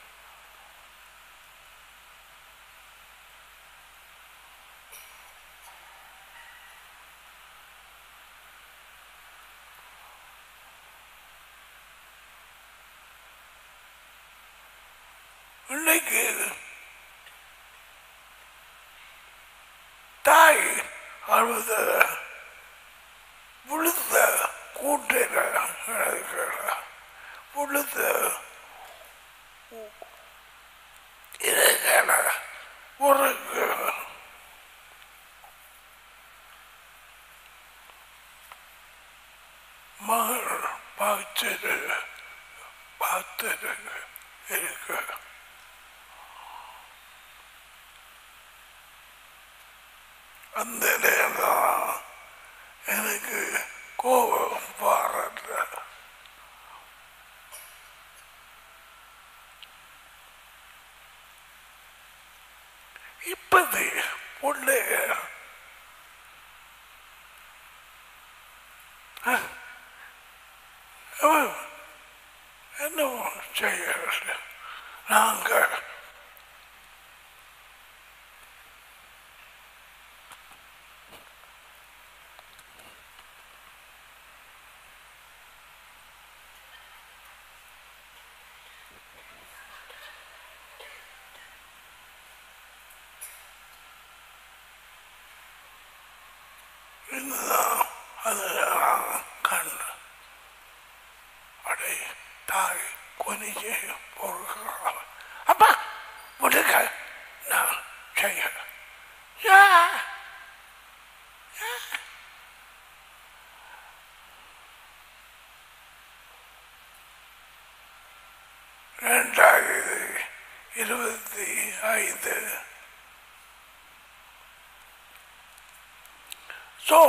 [SPEAKER 1] இன்னைக்கு தாய் அழுத விழுந்த கூட்டில விழுந்த இறைகள உறங்கு மகள் பார்த்துரு பார்த்துரு இருக்கு அந்த நேரம் எனக்கு கோபம் பாருங்க இப்பது பிள்ளைங்க அஹ், அவன் என்னவோ செய்யறது நாங்கள் இதுதான் மன்னிச்சு பொறுக்கிறார் அப்பா விடுங்க நான் செய்ய யா ரெண்டாயிரத்தி இருபத்தி ஐந்து ஸோ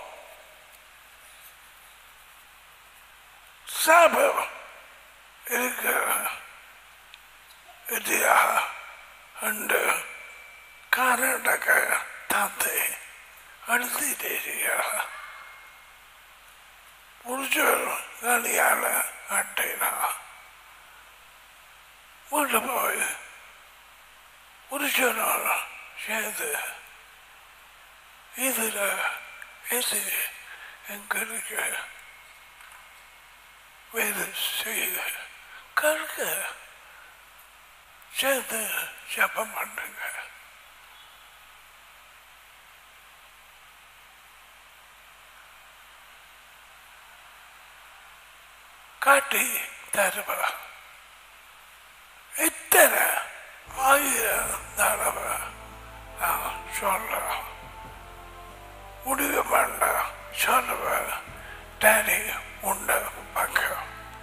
[SPEAKER 1] சாபம் இருக்க இந்தியா அண்டு கர்நாடக தாத்தை அழுத்திட்டீர்கள் புருஷர் கலியால அட்டைனா வீட்டு போய் புருஷனோட சேர்ந்து இதில் எது எங்களுக்கு வேலை செய்ய கற்க சேர்ந்து ஜபம் பண்ணுங்க காட்டி தருவா இத்தனை ஆயிரம் தடவை நான் சொல்றேன் முடிவு பண்ண சொல்லுவேன் டேடி உண்ட பக்கம்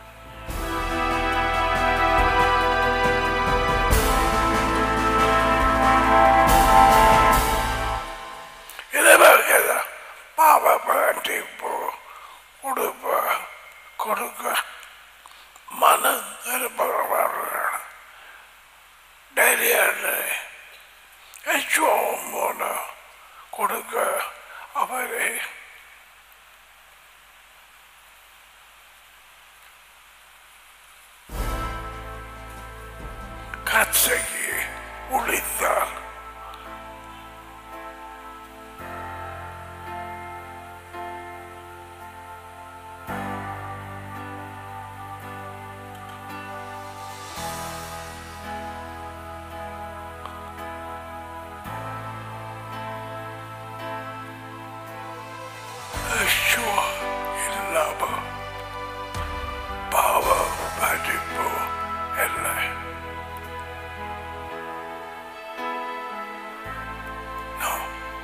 [SPEAKER 1] இதை பார்க்கல பாவ பாட்டி போ கொடுப்ப கொடுக்க மன திருப்பவர்கள் டைரியாடு எச்சுவம் போல கொடுக்க அவரை கச்சைக்கு உளித்தார் Yeshua இல்லாம பாவ மன்னிப்பு இல்லை No.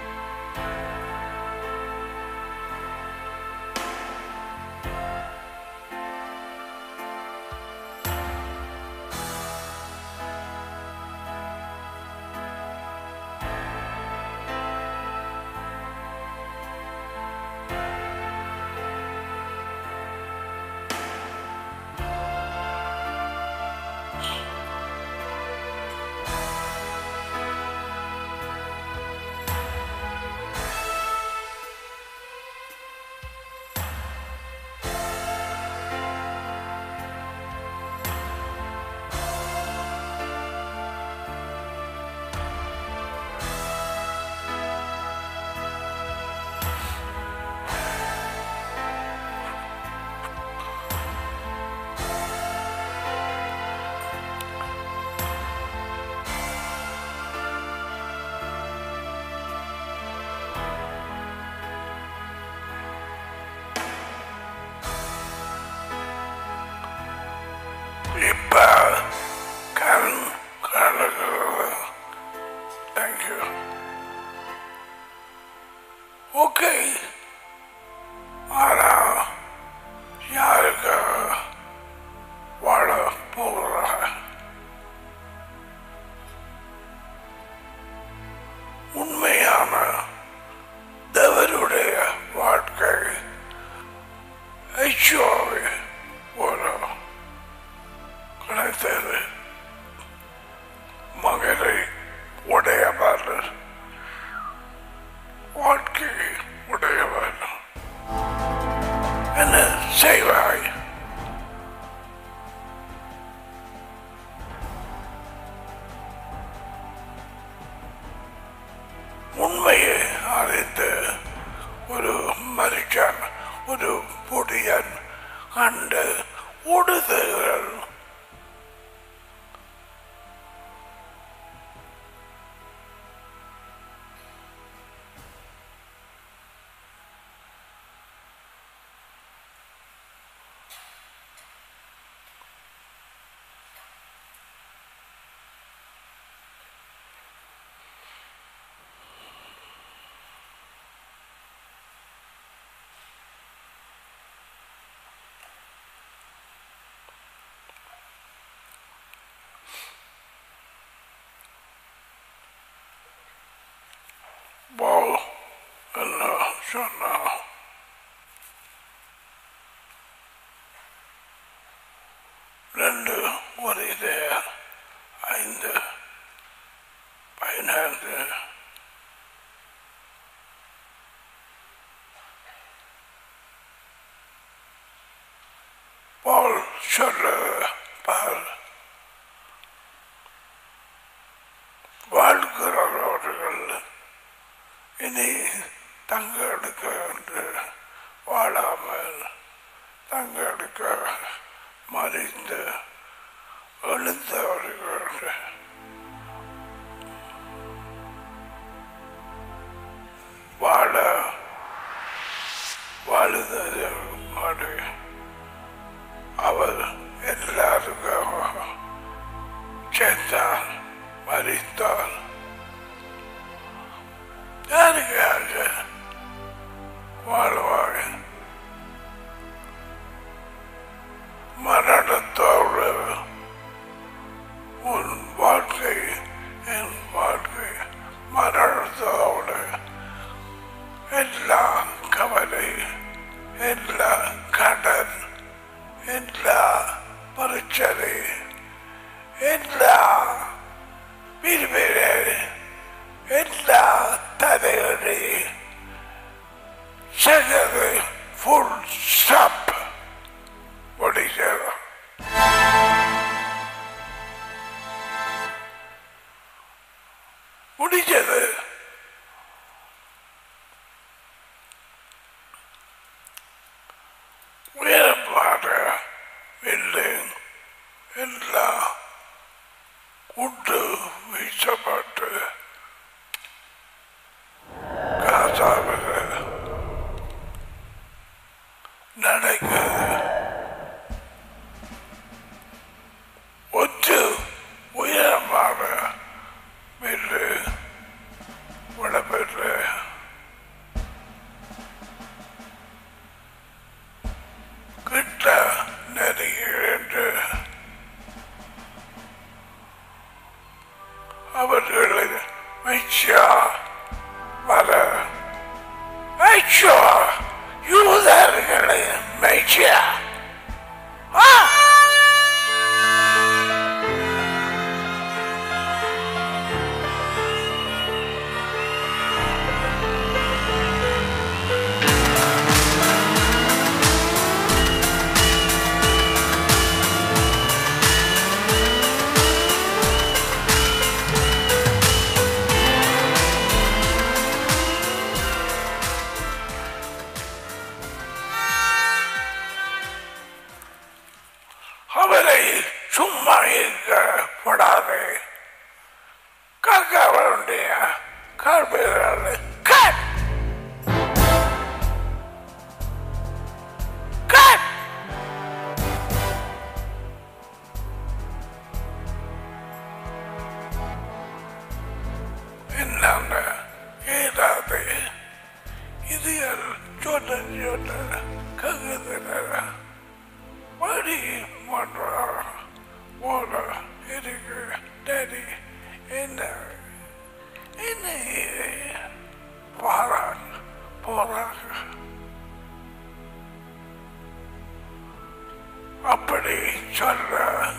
[SPEAKER 1] இப்ப கண் கலகிறது தேங்க்யூ ஓகே ஆனா யாருக்கு வாழ போகிற உண்மையான தேவருடைய வாழ்க்கை ஐயோவை ஒரு கிடைத்தது மகளை உடையவர் வாழ்க்கை உடையவர் என்ன செய்வாய் உண்மையை அறிந்து ஒரு மரிச்சன் ஒரு பொடியன் கண்டு உடுதுகள் சொன்னான் ரெண்டு ஒரு இது ஐந்து பதினைந்து பால் சொல்ல பால் வாழ்கிறவர்கள் இனி தங்களுக்கு என்று வாழாமல் தங்களுக்கு மறிந்து எழுந்தவர்கள் வாழ வாழுதது மாடு அவர் எல்லாருக்கும் செத்தார் மறித்தார் யாருக்காக வாழ்வாங்க மரணத்தோடு உன் வாழ்க்கை என் வாழ்க்கை மரணத்தோடு எல்லா கவலை எல்லா கடன் எல்லா பிரச்சனை எல்லா பிரிவினை எல்லா தடைகளை சகது ஃபுல் ஸ்டாப் முடிகிறது முடிஞ்சது உயரப்பாடு இல்லை எல்லாம் உண்டு வீசப்பட்டு காசாவில் நடக்குது ஒற்று உயரமான மில்லு விடப்பெற்று கிட்ட நெருங்கிறது அவர்களை மெச்சியா வர மெச்சியா யூதர்களை மெச்சியா ஆ அவரை சும்மா இருக்கப்படாது காக்காவனுடைய கார்பேரால் கட் கட் என்னங்க ஏதாவது இது சொன்ன சொன்ன ககுதுனா மணி ஒன்றா போல இருக்கு டேடி என்ன என்ன இது? போறாங்க போறாங்க அப்படி சொல்ற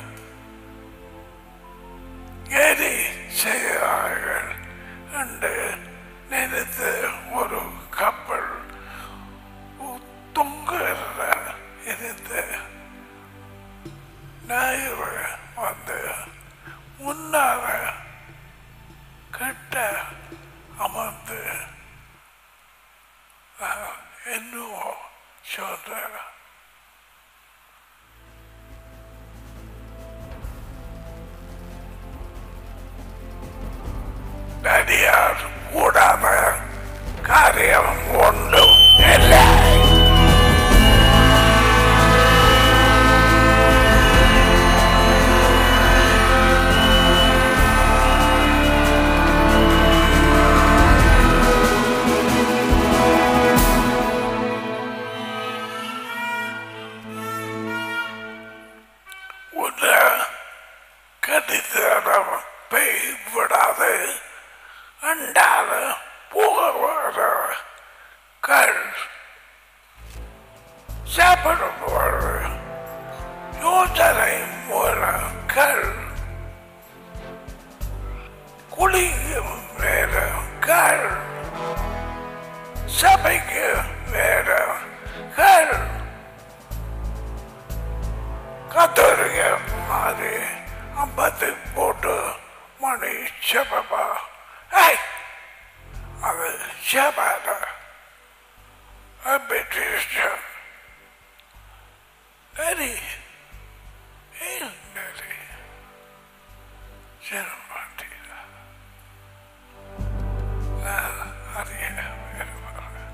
[SPEAKER 1] எரி செய்கிறார்கள் என்று நினைத்து ஒரு கப்பல் தொங்குகிற இருந்து ஞாயிறு வந்து முன்னால கிட்ட அமர்ந்து ஆஹ், என்னவோ சொல்ற நடிகார் கூடாத காரியம் ஒன்றும் இல்லை உன்னை கடித்தனம் பெய் விடாது அண்டால போக வர கல் சாப்பிடும் போது யோசனை மூலம் கல் குளிக்கும் நேரம் கல் சபைக்கு நேரம் கல் கத்தோலிக்க மாதிரி ஐம்பத்து போட்டு மணி செப்பப்பா ஏய் அது செப்பாத பெற்றிருச்சேன் நரி ஏன் நரி செல்ல மாட்டேன் நான் அறிய விரும்புகிறேன்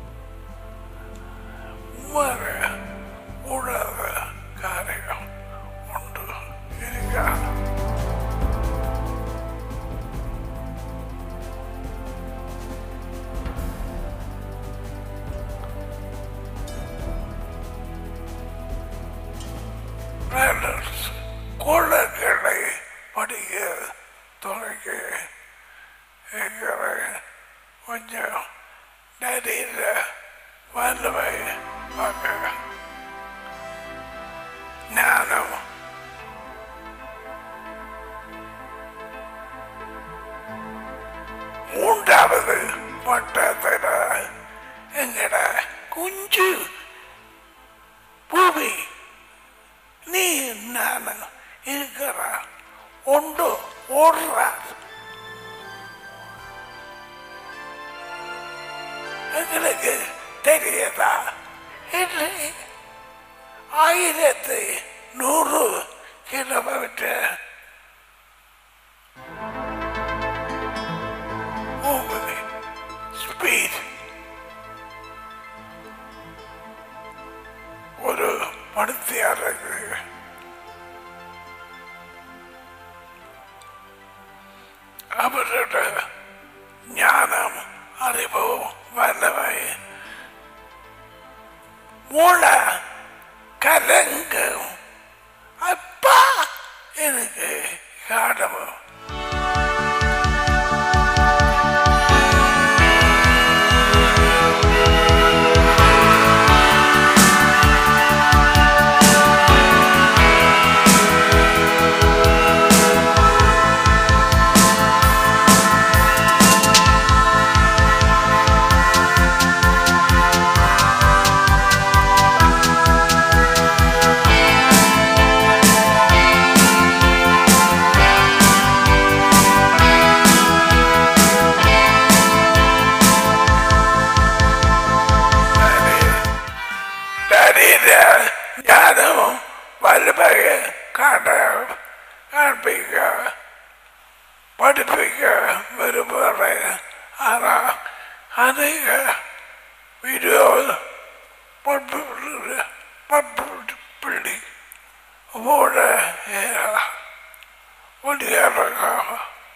[SPEAKER 1] மறு உணர்ந்த காரியம் உண்டு இருக்காது Reynolds கொள்ளக்களை படிக்க துணைக்க இருக்கிற கொஞ்சம் நிறைய வல்லமை பார்க்க ஞானம் மூன்றாவது பட்டத்தில் எங்கட குஞ்சு பூமி நீ நான் இருக்கிற ஒன்று ஓடுறார் எங்களுக்கு தெரியுதா இல்லை ஆயிரத்தி நூறு கிலோமீட்டர் ஸ்பீட் ஒரு படுத்தியாருக்கு அவரோட ஞானம் அறிவு வல்லமை மூளை கலங்கும் அப்பா எனக்கு காணவும் நடின ஞானமும் வல்லமைய காட்ட காண்பிக்க படிப்பிக்க விரும்புகிறேன் ஆனால் அநேக வீடியோ பள்ளி ஓட ஒளியாக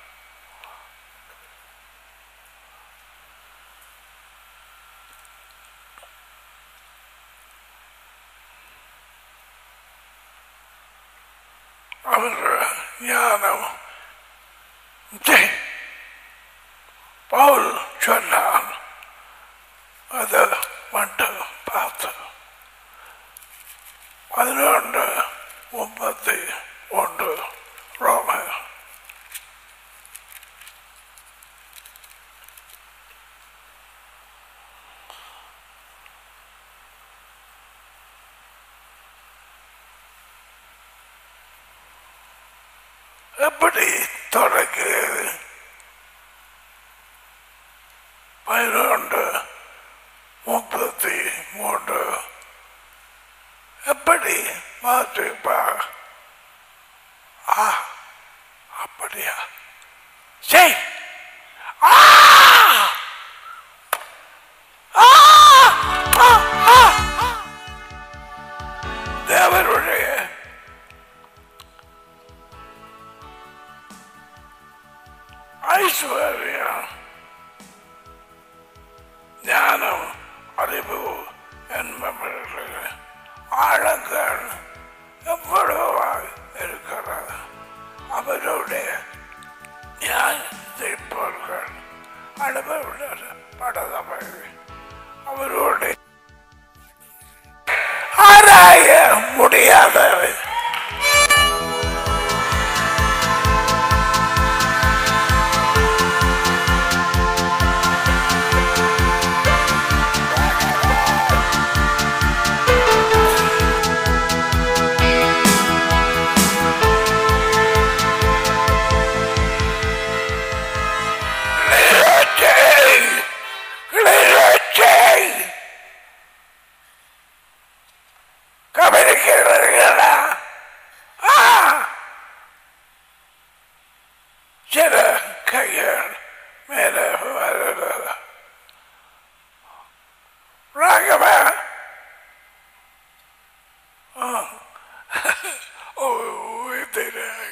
[SPEAKER 1] அவர் ஞானம் ஜெய் பவுல் சொன்னான் அதை மட்டும் பார்த்து பதினொன்று முப்பத்தி ஒன்று ரோம எப்படி தொடங்குகிறது பதினொன்று முப்பத்தி மூன்று எப்படி மாற்றிப்பா ஆ அப்படியா சரி ஆ! ஆ! ஆ! ஆ! தேவனுடைய ஐஸ்வர்யம் ஞானம் அறிவு என்பவர்கள் ஆழங்கள் எவ்வளவாக இருக்கிறது அவருடைய நியாய தீர்ப்பவர்கள் அனுபவிப்படதவை முப்பத்தினாக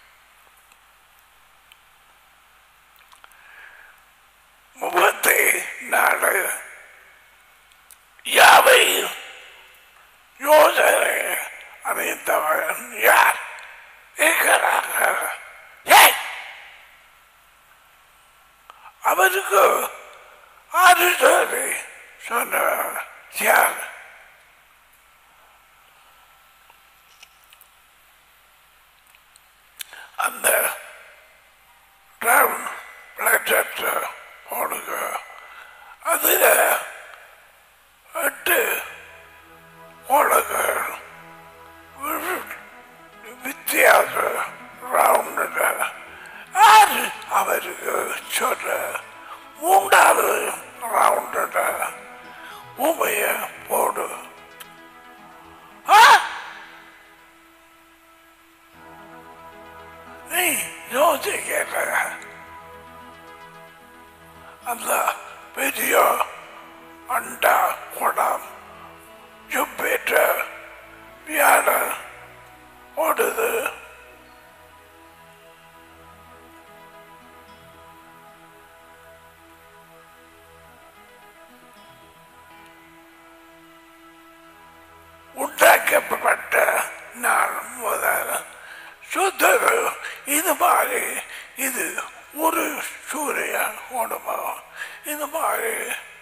[SPEAKER 1] முப்பத்தி நாலு யாவை யோசனை அறிந்தவன் யார் இருக்கிறார்கள் ஏய்! அவருக்கு ஆறுதலை சொன்னவர் யார் அந்த ரவுண்ட் பிளேட்டை போடுங்க அதில் எட்டு ஓடுகள் வித்தியாச ரவுண்டில் யார் அவருக்கு சொல்ல மூன்றாவது ரவுண்டில் உமைய போடு ஆ நீ யோசிக்கிற அந்த பெரிய அண்டா குடம் ஜுப்பிட்டர் வியாழன் ஓடுது உண்டாக்கப்பட்ட நாள் முதல் சுத்தரு இது மாதிரி இது ஒரு சூரிய உணவகம் இது மாதிரி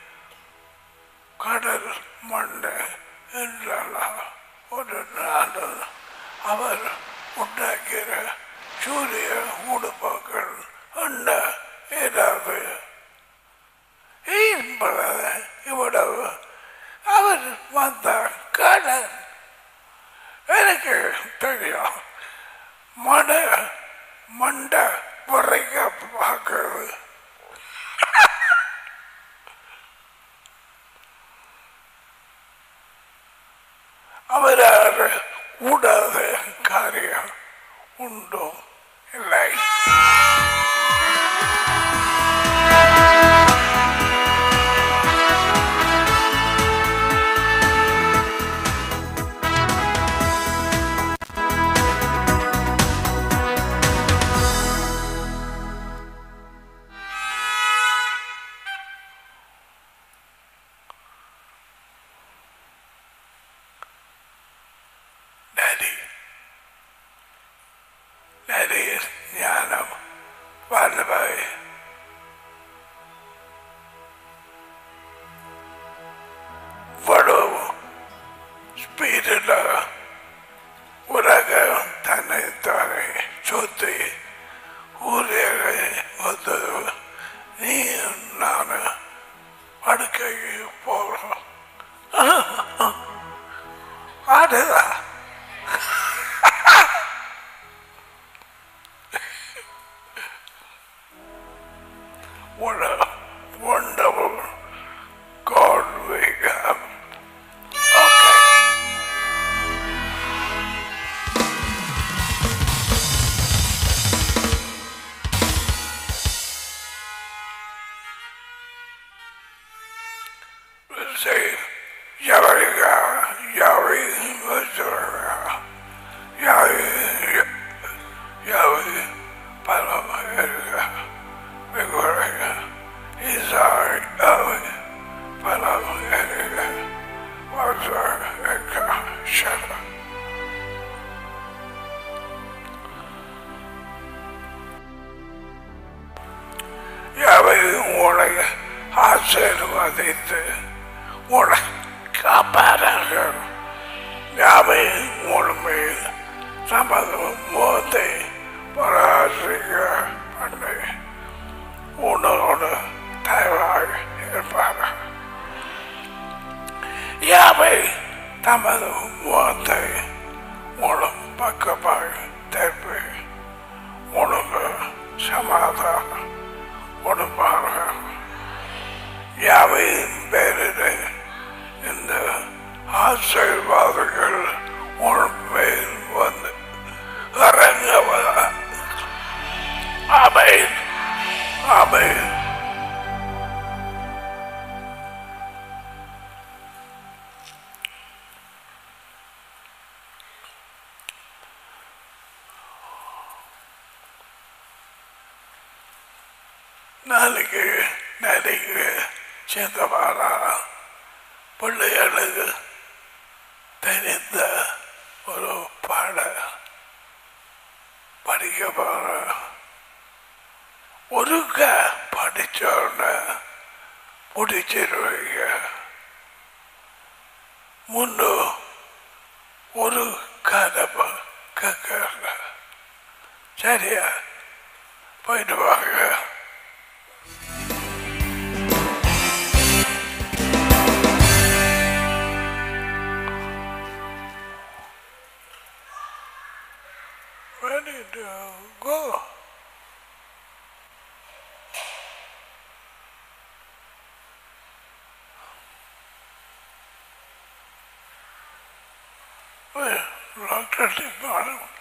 [SPEAKER 1] கடல் மண்ணு என்றெல்லாம் ஒரு நாள் அவர் உண்டாக்கிற சூரிய உடுப்புகள் என்ன ஏதாவது என்பது இவ்வளவு அவர் வந்த கடல் எனக்கு தெரியும் மட மண்ட உரைக்க பார்க்கிறது அவரால் கூடாத காரியம் உண்டோ இல்லை Daddy. Daddy ஞானம் வல்லமை இவ்வளவு ஸ்பீடில் உலகம் தன்னை தானே சுத்தி ஊரே வந்தது நீ நான் படுக்கைக்கு போகிறோம் அதுதான் What a wonderful God we have. Okay. We'll say, Yahweh, Yahweh, Yahweh, Yahweh, Palama, Megorega, Izar, Yahweh, Palama, Wazar, Eka, Shara. யாவை உங்களை ஆசீர்வதித்து உங்களை காப்பார்கள் யாவை உங்கள் மேல் தமது முகத்தை பராசிக்க பண்ணி உன்னோடு தயவாக இருப்பார் யாவை தமது முகத்தை மூலம் பக்கமாக திருப்பி உனக்கு சமாதானம் கொடுப்பார்கள் யாவையின் பேரிலே இந்த ஆசீர்வாதங்கள் உன் மேல் வந்து இறங்குவதா ஆமென் ஆமென் நாளைக்கு நாளைக்கு சேர்ந்தவாரா பிள்ளைகளுக்கு தெரிந்த ஒரு பாட படிக்க போற ஒருக்க படிச்சோன்ன முடிச்சிருவீங்க முன்னு ஒரு கதவை கேட்கல சரியா போயிட்டு வாங்க Ready to go. Well, doctor காணும்